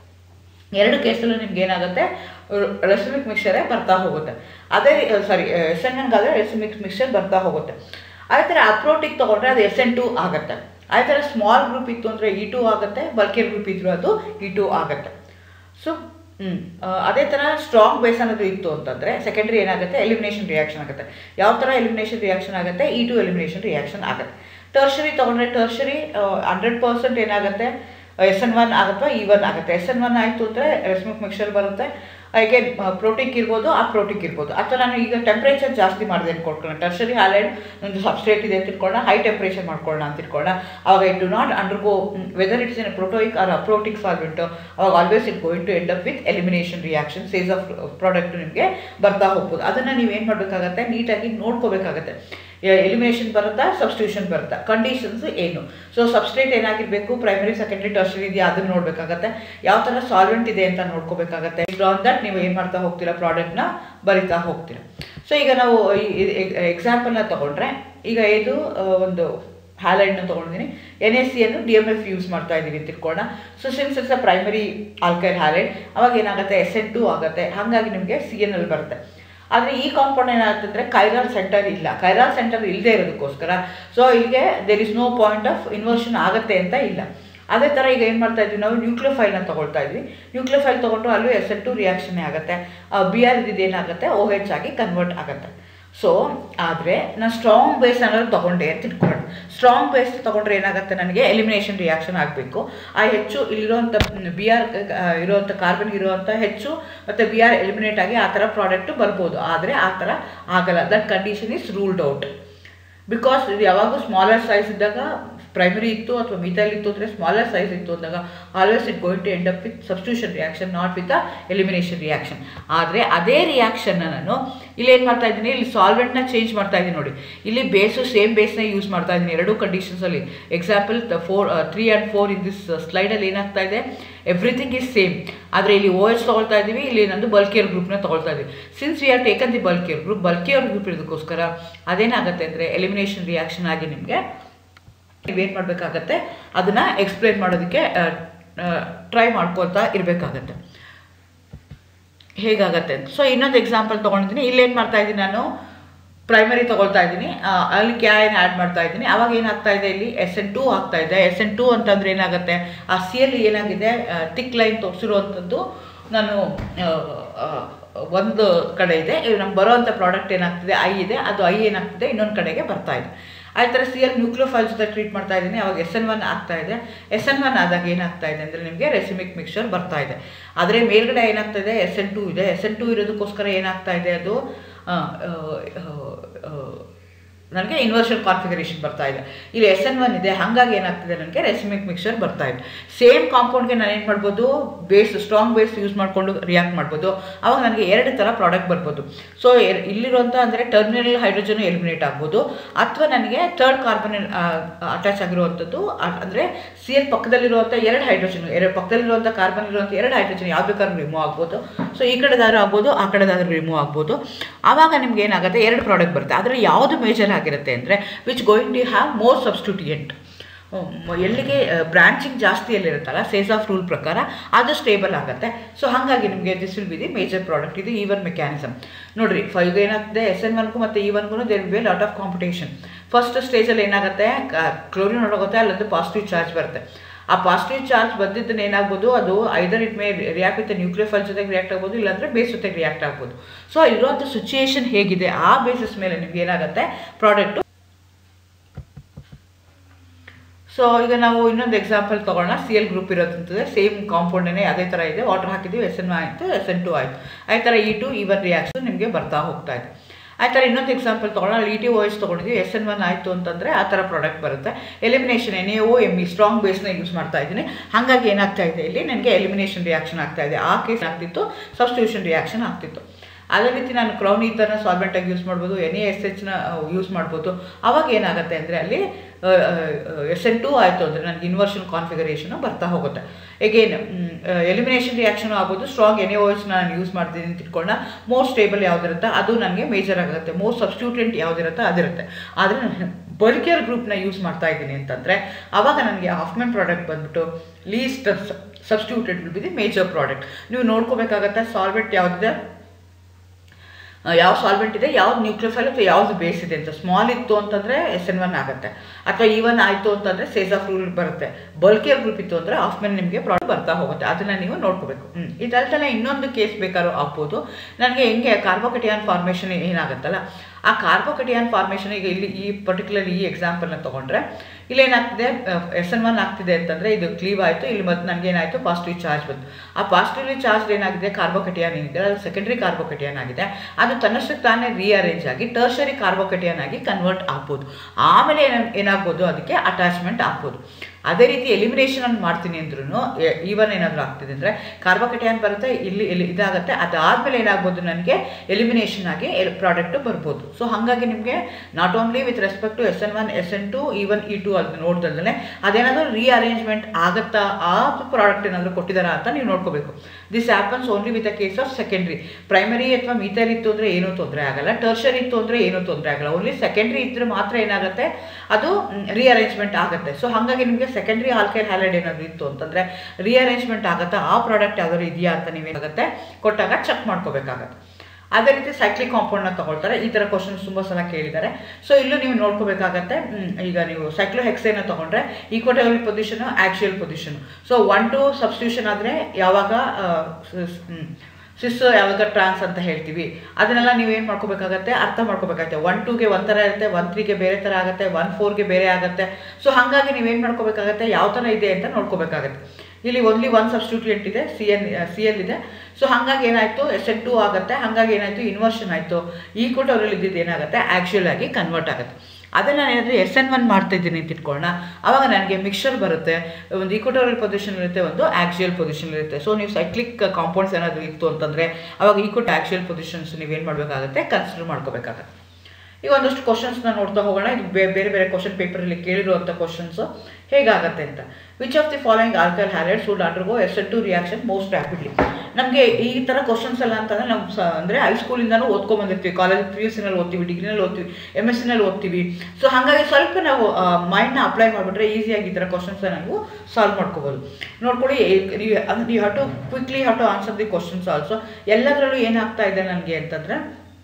ಎರಡು ಕೇಸಲ್ಲೂ ನಿಮ್ಗೆ ಏನಾಗುತ್ತೆ ರೆಸಿಮಿಕ್ ಮಿಕ್ಸರೇ ಬರ್ತಾ ಹೋಗುತ್ತೆ ಅದೇ ಸಾರಿ ಎಸ್ ಎನ್ ಎನ್ಗಾದರೆ ರೆಸಿಮಿಕ್ ಮಿಕ್ಸರ್ ಬರ್ತಾ ಹೋಗುತ್ತೆ ಅದೇ ಥರ ಅಪ್ರೋಟಿಕ್ ತೊಗೊಂಡ್ರೆ ಅದು ಎಸ್ ಎನ್ ಟು ಆಗುತ್ತೆ ಅದೇ ಥರ ಸ್ಮಾಲ್ ಗ್ರೂಪ್ ಇತ್ತು ಅಂದರೆ ಇ ಟು ಆಗುತ್ತೆ ಬಲ್ಕಿಯರ್ ಗ್ರೂಪ್ ಇದ್ದರೂ ಅದು ಇ ಟು ಆಗುತ್ತೆ ಸೊ ಹ್ಞೂ ಅದೇ ಥರ ಸ್ಟ್ರಾಂಗ್ ಬೇಸ್ ಅನ್ನೋದು ಇತ್ತು ಅಂತಂದರೆ ಸೆಕೆಂಡ್ರಿ ಏನಾಗುತ್ತೆ ಎಲಿಮಿನೇಷನ್ ರಿಯಾಕ್ಷನ್ ಆಗುತ್ತೆ ಯಾವ ಥರ ಎಲಿಮಿನೇಷನ್ ರಿಯಾಕ್ಷನ್ ಆಗುತ್ತೆ ಇ ಟು ಎಲಿಮಿನೇಷನ್ ರಿಯಾಕ್ಷನ್ ಆಗುತ್ತೆ ಟರ್ಷರಿ ತೊಗೊಂಡ್ರೆ ಟರ್ಷರಿ ಹಂಡ್ರೆಡ್ ಪರ್ಸೆಂಟ್ ಏನಾಗುತ್ತೆ ಎಸ್ ಎನ್ ಒನ್ ಆಗುತ್ತೆ ಇ ಒನ್ ಆಗುತ್ತೆ ಎಸ್ ಎನ್ ಒನ್ ಆಯಿತು ಅಂದರೆ ರೆಸ್ಮಿಕ್ ಮಿಕ್ಸರ್ ಬರುತ್ತೆ ಹಾಗೆ ಪ್ರೋಟಿಕ್ ಇರ್ಬೋದು ಆ ಪ್ರೋಟಿಕ್ ಇರ್ಬೋದು ಅಥವಾ ನಾನು ಈಗ ಟೆಂಪ್ರೇಚರ್ ಜಾಸ್ತಿ ಮಾಡಿದೆ ಅನ್ಕೊಳ್ಕೊಳ್ಳೋಣ ಟರ್ಷರಿ ಹ್ಯಾಲೈಡ್ ಒಂದು ಸಬ್ಸ್ಟ್ರೇಟ್ ಇದೆ ಅಂತ ಇಟ್ಕೊಳ್ಳೋಣ ಹೈ ಟೆಂಪ್ರೇಚರ್ ಮಾಡ್ಕೊಳ್ಳೋಣ ಅಂತ ಇಟ್ಕೊಳ್ಳೋಣ ಅವಾಗ it do not undergo whether it's in protic or aprotic solvent ಅವಾಗ always it going to end up with elimination reaction ಸೇಸ್ ಆಫ್ ಪ್ರಾಡಕ್ಟ್ ನಿಮಗೆ ಬರ್ತಾ ಹೋಗ್ಬೋದು ಅದನ್ನು ನೀವೇನು ಮಾಡಬೇಕಾಗತ್ತೆ ನೀಟಾಗಿ ನೋಡ್ಕೋಬೇಕಾಗತ್ತೆ ಎಲಿಮಿನೇಷನ್ ಬರುತ್ತಾ ಸಬ್ಸ್ಟಿಟ್ಯೂಷನ್ ಬರುತ್ತಾ ಕಂಡೀಷನ್ಸ್ ಏನು ಸೊ ಸಬ್ಸ್ಟ್ರೇಟ್ ಏನಾಗಿರಬೇಕು ಪ್ರೈಮರಿ ಸೆಕೆಂಡ್ರಿ ಟರ್ಷರಿ ಇದೆಯಾ ಅದನ್ನು ನೋಡಬೇಕಾಗತ್ತೆ ಯಾವ ಥರ ಸಾಲ್ವೆಂಟ್ ಇದೆ ಅಂತ ನೋಡ್ಕೋಬೇಕಾಗತ್ತೆ ಆನ್ ದಟ್ ನೀವು ಏನು ಮಾಡ್ತಾ ಹೋಗ್ತೀರಾ ಪ್ರಾಡಕ್ಟ್ನ ಬರಿತಾ ಹೋಗ್ತೀರಾ ಸೊ ಈಗ ನಾವು ಎಕ್ಸಾಂಪಲ್ನ ತೊಗೊಂಡ್ರೆ ಈಗ ಇದು ಒಂದು ಹ್ಯಾಲೈಡ್ನ ತೊಗೊಂಡಿದ್ದೀನಿ ಎನ್ ಎಸ್ ಸಿಯನ್ನು ಡಿ ಎಮ್ ಎಫ್ ಯೂಸ್ ಮಾಡ್ತಾ ಇದ್ದೀವಿ ಅಂತ ತಿಳ್ಕೊಳ್ಳೋಣ so since it's a primary alkyl halide ಅವಾಗ ಏನಾಗುತ್ತೆ ಎಸ್ ಎನ್ ಟು ಆಗುತ್ತೆ ಹಾಗಾಗಿ ನಿಮಗೆ ಸಿ ಎನ್ ಎಲ್ ಬರುತ್ತೆ ಆದರೆ ಈ ಕಾಂಪೌಂಡ್ ಏನಾಗ್ತಂದ್ರೆ ಕೈರಾಲ್ ಸೆಂಟರ್ ಇಲ್ಲ ಕೈರಾಲ್ ಸೆಂಟರ್ ಇಲ್ಲದೆ ಇರೋದಕ್ಕೋಸ್ಕರ ಸೊ ಇಲ್ಲಿಗೆ there is no point of inversion ಆಗುತ್ತೆ ಅಂತ ಇಲ್ಲ ಅದೇ ಥರ ಈಗ ಏನು ಮಾಡ್ತಾ ಇದ್ವಿ ನಾವು ನ್ಯೂಕ್ಲಿಯೋಫೈಲ್ನ ತೊಗೊಳ್ತಾ ಇದ್ವಿ ನ್ಯೂಕ್ಲಿಯೋಫೈಲ್ ತೊಗೊಂಡು ಅಲ್ಲೂ ಎಸ್ ಎನ್ ಟು ರಿಯಾಕ್ಷನ್ನೇ ಆಗುತ್ತೆ ಬಿ ಆರ್ ಇದೇನಾಗುತ್ತೆ ಓ ಹೆಚ್ ಆಗಿ ಕನ್ವರ್ಟ್ ಆಗುತ್ತೆ ಸೊ ಆದರೆ ನಾನು ಸ್ಟ್ರಾಂಗ್ ಬೇಸ್ ಅನ್ನೋದು ತೊಗೊಂಡೆ ಅಂತ ಇಟ್ಕೊಂಡು ಸ್ಟ್ರಾಂಗ್ ಬೇಸ್ ತೊಗೊಂಡ್ರೆ ಏನಾಗುತ್ತೆ ನನಗೆ ಎಲಿಮಿನೇಷನ್ ರಿಯಾಕ್ಷನ್ ಆಗಬೇಕು ಆ ಹೆಚ್ಚು ಇಲ್ಲಿರುವಂಥ ಬಿ ಆರ್ ಇರುವಂಥ ಕಾರ್ಬನ್ ಇರುವಂಥ ಹೆಚ್ಚು ಮತ್ತು ಬಿ ಆರ್ ಎಲಿಮಿನೇಟ್ ಆಗಿ ಆ ಥರ ಪ್ರಾಡಕ್ಟ್ ಬರ್ಬೋದು ಆದರೆ ಆ ಥರ ಆಗಲ್ಲ that condition is ruled out because ಇದು ಯಾವಾಗೂ ಸ್ಮಾಲರ್ ಸೈಜ್ ಇದ್ದಾಗ ಪ್ರೈಮರಿ ಇತ್ತು ಅಥವಾ ಮಿಥೈಲ್ ಇತ್ತು ಅಂದರೆ ಸ್ಮಾಲರ್ ಸೈಜ್ ಇತ್ತು ಅಂದಾಗ always it going to end up with substitution reaction not with a elimination reaction ಆದರೆ ಅದೇ ರಿಯಾಕ್ಷನ್ನ ನಾನು ಇಲ್ಲಿ ಏನು ಮಾಡ್ತಾ ಇದ್ದೀನಿ ಇಲ್ಲಿ ಸಾಲ್ವೆಂಟ್ನ ಚೇಂಜ್ ಮಾಡ್ತಾ ಇದ್ದೀನಿ ನೋಡಿ ಇಲ್ಲಿ ಬೇಸು ಸೇಮ್ ಬೇಸ್ನ ಯೂಸ್ ಮಾಡ್ತಾ ಇದ್ದೀನಿ ಎರಡೂ ಕಂಡೀಷನ್ಸಲ್ಲಿ example four three and four in this ಸ್ಲೈಡಲ್ಲಿ ಏನಾಗ್ತಾ ಇದೆ ಎವ್ರಿಥಿಂಗ್ ಈಸ್ ಸೇಮ್ ಆದರೆ ಇಲ್ಲಿ ಓ ಎಚ್ ತೊಗೊಳ್ತಾ ಇದ್ದೀವಿ ಇಲ್ಲಿ ನಂದು ಬಲ್ಕಿಯರ್ ಗ್ರೂಪ್ನ ತೊಗೊಳ್ತಾ ಇದ್ದೀವಿ since we are taken the bulkier group bulkier group ಇರೋದಕ್ಕೋಸ್ಕರ ಅದೇನಾಗುತ್ತೆ ಅಂದರೆ ಎಲಿಮಿನೇಷನ್ ರಿಯಾಕ್ಷನ್ ಆಗಿ ನಿಮಗೆ ನೀವೇನು ಮಾಡಬೇಕಾಗತ್ತೆ ಅದನ್ನು ಎಕ್ಸ್ಪ್ಲೇನ್ ಮಾಡೋದಕ್ಕೆ ಟ್ರೈ ಮಾಡ್ಕೊಳ್ತಾ ಇರಬೇಕಾಗತ್ತೆ ಹೇಗಾಗತ್ತೆ ಅಂತ ಸೊ ಇನ್ನೊಂದು ಎಕ್ಸಾಂಪಲ್ ತೊಗೊಂಡಿದ್ದೀನಿ ಇಲ್ಲೇನು ಮಾಡ್ತಾ ಇದ್ದೀನಿ ನಾನು ಪ್ರೈಮರಿ ತೊಗೊಳ್ತಾ ಇದ್ದೀನಿ ಅಲ್ಲಿ ಕ್ಯಾನ್ ಆ್ಯಡ್ ಮಾಡ್ತಾ ಇದ್ದೀನಿ ಅವಾಗ ಏನಾಗ್ತಾ ಇದೆ ಇಲ್ಲಿ ಎಸ್ ಎನ್ ಟೂ ಆಗ್ತಾ ಇದೆ ಎಸ್ ಎನ್ ಟೂ ಅಂತಂದ್ರೆ ಏನಾಗುತ್ತೆ ಆ ಸಿ ಅಲ್ಲಿ ಏನಾಗಿದೆ ತಿಕ್ ಲೈನ್ ತೋರಿಸಿರುವಂಥದ್ದು ನಾನು ಒಂದು ಕಡೆ ಇದೆ ನಮ್ಗೆ ಬರೋವಂಥ ಪ್ರಾಡಕ್ಟ್ ಏನಾಗ್ತಿದೆ ಐ ಇದೆ ಅದು ಐ ಏನಾಗ್ತಿದೆ ಇನ್ನೊಂದು ಕಡೆಗೆ ಬರ್ತಾ ಇದೆ ಆ ಥರ ಸಿ ಎಲ್ ನ್ಯೂಕ್ಲಿಯೋಫೈಲ್ ಜೊತೆ ಟ್ರೀಟ್ ಮಾಡ್ತಾ ಇದ್ದೀನಿ ಅವಾಗ ಎಸ್ ಎನ್ ಒನ್ ಆಗ್ತಾ ಇದೆ ಎಸ್ ಎನ್ ಒನ್ ಆದಾಗ ಏನಾಗ್ತಾ ಇದೆ ಅಂದರೆ ನಿಮಗೆ ರೆಸಿಮಿಕ್ ಮಿಕ್ಸ್ಚರ್ ಬರ್ತಾ ಇದೆ ಆದರೆ ಮೇಲ್ಗಡೆ ಏನಾಗ್ತಾ ಇದೆ ಎಸ್ ಎನ್ ಟೂ ಇದೆ ಎಸ್ ಎನ್ ಟೂ ಇರೋದಕ್ಕೋಸ್ಕರ ಏನಾಗ್ತಾ ಇದೆ ಅದು ನನಗೆ ಇನ್ವರ್ಷನ್ ಕಾನ್ಫಿಗರೇಷನ್ ಬರ್ತಾ ಇದೆ ಇಲ್ಲಿ ಎಸ್ ಎನ್ ಒನ್ ಇದೆ ಹಾಗಾಗಿ ಏನಾಗ್ತಿದೆ ನನಗೆ ರೆಸಿಮಿಕ್ ಮಿಕ್ಸ್ಚರ್ ಬರ್ತಾ ಇದೆ ಸೇಮ್ ಕಾಂಪೌಂಡ್ಗೆ ನಾನು ಏನು ಮಾಡ್ಬೋದು ಬೇಸ್ ಸ್ಟ್ರಾಂಗ್ ಬೇಸ್ ಯೂಸ್ ಮಾಡಿಕೊಂಡು ರಿಯಾಕ್ಟ್ ಮಾಡ್ಬೋದು ಅವಾಗ ನನಗೆ ಎರಡು ಥರ ಪ್ರಾಡಕ್ಟ್ ಬರ್ಬೋದು ಸೊ ಇಲ್ಲಿರುವಂಥ ಅಂದರೆ ಟರ್ಮಿನಲ್ ಹೈಡ್ರೋಜನ್ ಎಲಿಮಿನೇಟ್ ಆಗ್ಬೋದು ಅಥವಾ ನನಗೆ ಥರ್ಡ್ ಕಾರ್ಬನ್ ಅಟ್ಯಾಚ್ ಆಗಿರುವಂಥದ್ದು ಅಂದರೆ ಸಿ ಎಲ್ ಪಕ್ಕದಲ್ಲಿರುವಂಥ ಎರಡು ಹೈಡ್ರೋಜನ್ ಎರಡು ಪಕ್ಕದಲ್ಲಿರುವಂಥ ಕಾರ್ಬನ್ ಇರುವಂಥ ಎರಡು ಹೈಡ್ರೋಜನ್ ಯಾವ ಬೇಕಾದ್ರೂ ರಿಮೂವ್ ಆಗ್ಬೋದು ಸೊ ಈ ಕಡೆದಾದ್ರೂ ಆಗ್ಬೋದು ಆ ಕಡೆದಾದ್ರೂ ರಿಮೂವ್ ಆಗ್ಬೋದು ಆವಾಗ ನಿಮ್ಗೆ ಏನಾಗುತ್ತೆ ಎರಡು ಪ್ರಾಡಕ್ಟ್ ಬರುತ್ತೆ ಆದರೆ ಯಾವುದು ಮೇಜರ್ ಆಗಿರುತ್ತೆ ಅಂದರೆ which going to have more substituent ಎಲ್ಲಿಗೆ ಬ್ರಾಂಚಿಂಗ್ ಜಾಸ್ತಿ ಎಲ್ಲಿರುತ್ತಲ್ಲ ಸೇಸ್ ಆಫ್ ರೂಲ್ ಪ್ರಕಾರ ಅದು ಸ್ಟೇಬಲ್ ಆಗುತ್ತೆ ಸೊ ಹಾಗಾಗಿ ನಿಮಗೆ this will be the major product ಇದು ಈವನ್ ಮೆಕ್ಯಾನಿಸಮ್ ನೋಡಿರಿ ಫೈವ್ ಏನಾಗ್ತದೆ ಎಸ್ ಎನ್ ಒನ್ಗೂ ಮತ್ತು ಈ ಒನ್ಗೂ there be lot of competition first ಸ್ಟೇಜಲ್ಲಿ ಏನಾಗುತ್ತೆ ಕ್ಲೋರಿನ್ ಹೊರಗೋಗುತ್ತೆ ಅಲ್ಲೊಂದು ಪಾಸಿಟಿವ್ ಚಾರ್ಜ್ ಬರುತ್ತೆ ಆ ಪಾಸಿಟಿವ್ ಚಾರ್ಜ್ ಬಂದಿದ್ದನ್ನು ಏನಾಗ್ಬೋದು ಅದು either it may react with nuclear ಜೊತೆಗೆ ರಿಯಾಕ್ಟ್ ಆಗ್ಬೋದು ಇಲ್ಲಾಂದರೆ ಬೇಸ್ ಜೊತೆಗೆ ರಿಯಾಕ್ಟ್ ಆಗ್ಬೋದು ಸೊ ಇರುವಂಥ ಸಿಚುಯೇಷನ್ ಹೇಗಿದೆ ಆ ಬೇಸಿಸ್ ಮೇಲೆ ನಿಮ್ಗೆ ಏನಾಗುತ್ತೆ ಪ್ರಾಡಕ್ಟು ಸೊ ಈಗ ನಾವು ಇನ್ನೊಂದು ಎಕ್ಸಾಂಪಲ್ ತೊಗೊಳ್ಳೋಣ ಸಿ ಎಲ್ ಗ್ರೂಪ್ ಇರೋದಂತದೆ ಸೇಮ್ ಕಾಂಪೌಂಡೇ ಅದೇ ಥರ ಇದೆ ವಾಟರ್ ಹಾಕಿದ್ದೀವಿ ಎಸ್ ಎನ್ ಆಯಿತು ಎಸ್ ಎನ್ ಟು ಆಯಿತು ಅದೇ ಥರ ಇ ಟು ಇವನ್ ರಿಯಾಕ್ಷನ್ ನಿಮಗೆ ಬರ್ತಾ ಹೋಗ್ತಾ ಇದೆ ಆ ಥರ ಇನ್ನೊಂದು ಎಕ್ಸಾಂಪಲ್ ತೊಗೊಳ್ಳೋಣ ಇ ಟಿ ಓ ಎಸ್ ತೊಗೊಂಡಿದ್ದೀವಿ ಎಸ್ ಎನ್ ಒನ್ ಆಯಿತು ಅಂತಂದರೆ ಆ ಥರ ಪ್ರಾಡಕ್ಟ್ ಬರುತ್ತೆ elimination N A O M E strong ಬೇಸ್ನ ಯೂಸ್ ಮಾಡ್ತಾ ಇದ್ದೀನಿ ಹಾಗಾಗಿ ಏನಾಗ್ತಾ ಇದೆ ಇಲ್ಲಿ ನನಗೆ ಎಲಿಮಿನೇಷನ್ ರಿಯಾಕ್ಷನ್ ಆಗ್ತಾ ಇದೆ ಆ ಕೇಸ್ ಆಗ್ತಿತ್ತು ಸಬ್ಸ್ಟಿಟ್ಯೂಷನ್ ರಿಯಾಕ್ಷನ್ ಆಗ್ತಿತ್ತು ಅದೇ ರೀತಿ ನಾನು ಕ್ರೌನ್ ಈಥರ್ನ ಸಾಲ್ವೆಂಟಾಗಿ ಯೂಸ್ ಮಾಡ್ಬೋದು ಎನ್ ಎ ಎಸ್ ಎಚ್ನ ಯೂಸ್ ಮಾಡ್ಬೋದು ಅವಾಗ ಏನಾಗುತ್ತೆ ಅಂದರೆ ಅಲ್ಲಿ ಎಸ್ ಎನ್ ಟು ಆಯಿತು ಅಂದರೆ ನನಗೆ ಇನ್ವರ್ಷನ್ ಕಾನ್ಫಿಗರೇಷನು ಬರ್ತಾ ಹೋಗುತ್ತೆ ಎಗೇನ್ ಎಲಿಮಿನೇಷನ್ ರಿಯಾಕ್ಷನ್ ಆಗ್ಬೋದು ಸ್ಟ್ರಾಂಗ್ ಎನ್ ಎ ಓ ಎಸ್ನ ನಾನು ಯೂಸ್ ಮಾಡ್ತೀನಿ ಅಂತ ಇಟ್ಕೊಂಡ ಮೋರ್ ಸ್ಟೇಬಲ್ ಯಾವುದಿರುತ್ತೆ ಅದು ನನಗೆ ಮೇಜರ್ ಆಗುತ್ತೆ ಮೋರ್ ಸಬ್ಸ್ಟ್ಯೂಟೆಂಟ್ ಯಾವುದಿರುತ್ತೆ ಅದಿರುತ್ತೆ ಆದರೆ ನಾನು ಬಲ್ಕಿಯರ್ ಗ್ರೂಪ್ನ ಯೂಸ್ ಮಾಡ್ತಾ ಇದ್ದೀನಿ ಅಂತಂದರೆ ಆವಾಗ ನನಗೆ ಆಫ್ಮೆನ್ ಪ್ರಾಡಕ್ಟ್ ಬಂದ್ಬಿಟ್ಟು least substituted will be the major product ನೀವು ನೋಡ್ಕೋಬೇಕಾಗತ್ತೆ ಸಾಲ್ವೆಂಟ್ ಯಾವುದಿದೆ ಯಾವ ಸಾಲ್ವೆಂಟ್ ಇದೆ ಯಾವ್ದು ನ್ಯೂಕ್ಲಿಯೋಫೈಲ್ ಅಥವಾ ಯಾವ್ದು ಬೇಸ್ ಇದೆ ಅಂತ ಸ್ಮಾಲ್ ಇತ್ತು ಅಂತಂದರೆ ಎಸ್ ಎನ್ ಒನ್ ಆಗುತ್ತೆ ಅಥವಾ ಈವನ್ ಆಯಿತು ಅಂತಂದರೆ ಸೇಸ್ ಆಫ್ ರೂಲ್ ಬರುತ್ತೆ ಬಲ್ಕಿಯರ್ ಗ್ರೂಪ್ ಇತ್ತು ಅಂದರೆ ಆಫ್ ಮೇಲೆ ನಿಮಗೆ ಪ್ರಾಡಕ್ಟ್ ಬರ್ತಾ ಹೋಗುತ್ತೆ ಅದನ್ನು ನೀವು ನೋಡ್ಕೋಬೇಕು ಹ್ಞೂ ಇದಲ್ದಲ್ಲ ಇನ್ನೊಂದು ಕೇಸ್ ಬೇಕಾದ್ರೂ ಆಗ್ಬೋದು ನನಗೆ ಹೆಂಗೆ ಕಾರ್ಬೋಕಟಿಯಾನ್ ಫಾರ್ಮೇಷನ್ ಏನಾಗುತ್ತಲ್ಲ ಆ ಕಾರ್ಬೋಕಟಿಯಾನ್ ಫಾರ್ಮೇಷನ್ ಈಗ ಇಲ್ಲಿ ಈ ಪರ್ಟಿಕ್ಯುಲರ್ ಈ ಎಕ್ಸಾಂಪಲ್ನ ತೊಗೊಂಡ್ರೆ ಇಲ್ಲೇನಾಗ್ತಿದೆ ಎಸ್ ಎನ್ ಒನ್ ಆಗ್ತಿದೆ ಅಂತಂದರೆ ಇದು ಕ್ಲೀವ್ ಆಯಿತು ಇಲ್ಲಿ ಮತ್ತು ನನಗೆ ಏನಾಯಿತು ಪಾಸಿಟಿವ್ ಚಾರ್ಜ್ ಬಂತು ಆ ಪಾಸಿಟಿವ್ಲಿ ಚಾರ್ಜ್ ಏನಾಗಿದೆ ಕಾರ್ಬೋಕಟಿಯಾನ್ ಏನಿದೆ ಅದು ಸೆಕೆಂಡ್ರಿ ಕಾರ್ಬೋಕಟಿಯಾನ್ ಆಗಿದೆ ಅದು ತನ್ನಷ್ಟಕ್ಕೆ ತಾನೇ ರೀಅರೇಂಜ್ ಆಗಿ ಟರ್ಷರಿ ಕಾರ್ಬೋಕಟಿಯಾನ್ ಆಗಿ ಕನ್ವರ್ಟ್ ಆಗ್ಬೋದು ಆಮೇಲೆ ಏನ ಏನಾಗ್ಬೋದು ಅದಕ್ಕೆ ಅಟ್ಯಾಚ್ಮೆಂಟ್ ಆಗ್ಬೋದು ಅದೇ ರೀತಿ ಎಲಿಮಿನೇಷನ್ ಅನ್ನು ಮಾಡ್ತೀನಿ ಅಂದ್ರೂ ಈವನ್ ಏನಾದರೂ ಆಗ್ತಿದೆ ಅಂದರೆ ಕಾರ್ಬೋಕಟಿಯಾನ್ ಬರುತ್ತೆ ಇಲ್ಲಿ ಇಲ್ಲಿ ಇದಾಗುತ್ತೆ ಅದಾದಮೇಲೆ ಏನಾಗ್ಬೋದು ನನಗೆ ಎಲಿಮಿನೇಷನ್ ಆಗಿ ಪ್ರಾಡಕ್ಟ್ ಬರ್ಬೋದು ಸೊ ಹಾಗಾಗಿ ನಿಮಗೆ not only with respect to S N one S N two E one E two ಅದು ನೋಡ್ದಲ್ದೇ ಅದೇನಾದರೂ ರೀಅರೇಂಜ್ಮೆಂಟ್ ಆಗುತ್ತಾ ಆ ಪ್ರಾಡಕ್ಟ್ ಏನಾದರೂ ಕೊಟ್ಟಿದ್ದಾರಾ ಅಂತ ನೀವು ನೋಡ್ಕೋಬೇಕು this happens only with a case of secondary primary ಅಥವಾ ಮೀಥೈಲ್ ಇತ್ತು ಅಂದರೆ ಏನೂ ತೊಂದರೆ ಆಗಲ್ಲ ಟರ್ಷರಿ ಇತ್ತು ಅಂದರೆ ಏನೂ ತೊಂದರೆ ಆಗಲ್ಲ ಓನ್ಲಿ ಸೆಕೆಂಡ್ರಿ ಇದ್ದರೆ ಮಾತ್ರ ಏನಾಗುತ್ತೆ ಅದು ರೀಅರೇಂಜ್ಮೆಂಟ್ ಆಗುತ್ತೆ ಸೊ ಹಾಗಾಗಿ ನಿಮಗೆ ಸೆಕೆಂಡ್ರಿ ಆಲ್ಕೈಲ್ ಹ್ಯಾಲೈಡ್ ಏನಾದರೂ ಇತ್ತು ಅಂತಂದರೆ ರೀಅರೇಂಜ್ಮೆಂಟ್ ಆಗುತ್ತಾ ಆ ಪ್ರಾಡಕ್ಟ್ ಯಾವ್ದಾದ್ರು ಇದೆಯಾ ಅಂತ ನೀವೇನಾಗುತ್ತೆ ಕೊಟ್ಟಾಗ ಚೆಕ್ ಮಾಡ್ಕೋಬೇಕಾಗತ್ತೆ ಅದೇ ರೀತಿ ಸೈಕ್ಲಿಕ್ ಕಾಂಪೌಂಡ್ನ ತಗೊಳ್ತಾರೆ ಈ ಥರ ಕ್ವಶನ್ಸ್ ತುಂಬ ಸಲ ಕೇಳಿದ್ದಾರೆ ಸೊ ಇಲ್ಲೂ ನೀವು ನೋಡ್ಕೋಬೇಕಾಗತ್ತೆ ಹ್ಮ್, ಈಗ ನೀವು ಸೈಕ್ಲೋ ಹೆಕ್ಸೇನ ತೊಗೊಂಡ್ರೆ equatorial position axial position so one two substitution ಆದರೆ ಯಾವಾಗ ಸಿಸ್ ಯಾವಾಗ ಟ್ರಾನ್ಸ್ ಅಂತ ಹೇಳ್ತೀವಿ ಅದನ್ನೆಲ್ಲ ನೀವೇನು ಮಾಡ್ಕೋಬೇಕಾಗತ್ತೆ ಅರ್ಥ ಮಾಡ್ಕೋಬೇಕಾಗತ್ತೆ ಒನ್ ಟೂಗೆ ಒಂದು ಥರ ಇರುತ್ತೆ ಒನ್ ತ್ರೀಗೆ ಬೇರೆ ಥರ ಆಗುತ್ತೆ ಒನ್ ಫೋರ್ಗೆ ಬೇರೆ ಆಗುತ್ತೆ ಸೊ ಹಾಗಾಗಿ ನೀವೇನು ಮಾಡ್ಕೋಬೇಕಾಗತ್ತೆ ಯಾವ ಥರ ಇದೆ ಅಂತ ನೋಡ್ಕೋಬೇಕಾಗತ್ತೆ ಇಲ್ಲಿ ಓನ್ಲಿ ಒನ್ ಸಬ್ಸ್ಟಿಟ್ಯೂಯೆಂಟ್ ಇದೆ ಸಿ ಎನ್ ಸಿ ಎಲ್ ಇದೆ ಸೊ ಹಾಗಾಗಿ ಏನಾಯಿತು ಎಸ್ ಎನ್ ಟು ಆಗುತ್ತೆ ಹಾಗಾಗಿ ಏನಾಯಿತು ಇನ್ವರ್ಷನ್ ಆಯಿತು ಈ ಕೊಟ್ಟವರಲ್ಲಿ ಇದ್ದಿದ್ದು ಏನಾಗುತ್ತೆ ಆ್ಯಕ್ಚುಯಲ್ ಆಗಿ ಕನ್ವರ್ಟ್ ಆಗುತ್ತೆ ಅದೇ ನಾನು ಏನಾದರೂ ಎಸ್ ಎನ್ ಒನ್ ಮಾಡ್ತಿದ್ದೀನಿ ಅಂತ ಇಟ್ಕೊಳ್ಳೋಣ ಆವಾಗ ನನಗೆ ಮಿಕ್ಸರ್ ಬರುತ್ತೆ ಒಂದು ಈಕ್ವಟೋರಿಯಲ್ ಪೊಸಿಷನ್ ಇರುತ್ತೆ ಒಂದು ಆ್ಯಕ್ಚುಯಲ್ ಪೊಸಿಷನ್ ಇರುತ್ತೆ ಸೊ ನೀವು ಸೈಕ್ಲಿಕ್ ಕಾಂಪೌಂಡ್ಸ್ ಏನಾದರೂ ಇತ್ತು ಅಂತಂದರೆ ಅವಾಗ ಈಕ್ವಟ್ ಆ್ಯಕ್ಚುಯಲ್ ಪೊಸಿಷನ್ಸ್ ನೀವೇನು ಮಾಡಬೇಕಾಗುತ್ತೆ ಕನ್ಸಿಡರ್ ಮಾಡ್ಕೋಬೇಕಾಗತ್ತೆ ಈಗ ಒಂದಷ್ಟು ಕ್ವಶನ್ಸ್ನ ನೋಡ್ತಾ ಹೋಗೋಣ ಇದು ಬೇ- ಬೇರೆ ಬೇರೆ ಕ್ವಶನ್ ಪೇಪರಲ್ಲಿ ಕೇಳಿರುವಂಥ ಕ್ವಶನ್ಸು ಹೇಗಾಗತ್ತೆ ಅಂತ which of the following alkyl halides would undergo S two reaction most rapidly ನಮಗೆ ಈ ಥರ ಕ್ವಶನ್ಸ್ ಎಲ್ಲ ಅಂತಂದರೆ ನಾವು ಸ ಅಂದರೆ ಹೈಸ್ಕೂಲಿಂದನೂ ಓದ್ಕೊಂಬಂದಿರ್ತೀವಿ ಕಾಲೇಜ್ ಪಿ ಯು ಸಿನಲ್ಲಿ ಓದ್ತೀವಿ ಡಿಗ್ರಿನಲ್ಲಿ ಓದ್ತೀವಿ ಎಮ್ ಎಸ್ ಸಿನಲ್ಲಿ ಓದ್ತೀವಿ ಸೊ ಹಾಗಾಗಿ ಸ್ವಲ್ಪ ನಾವು ಮೈಂಡ್ನ ಅಪ್ಲೈ ಮಾಡಿಬಿಟ್ರೆ ಈಸಿಯಾಗಿ ಈ ಥರ ಕ್ವಶನ್ಸ್ನ ನಾವು ಸಾಲ್ವ್ ಮಾಡ್ಕೋಬೋದು ನೋಡ್ಕೊಳ್ಳಿ ಏ- ನೀವು ಅಂದರೆ ನೀವು have to quickly have to answer the questions also ಎಲ್ಲದರಲ್ಲೂ ಏನಾಗ್ತಾ ಇದೆ ನನಗೆ ಅಂತಂದರೆ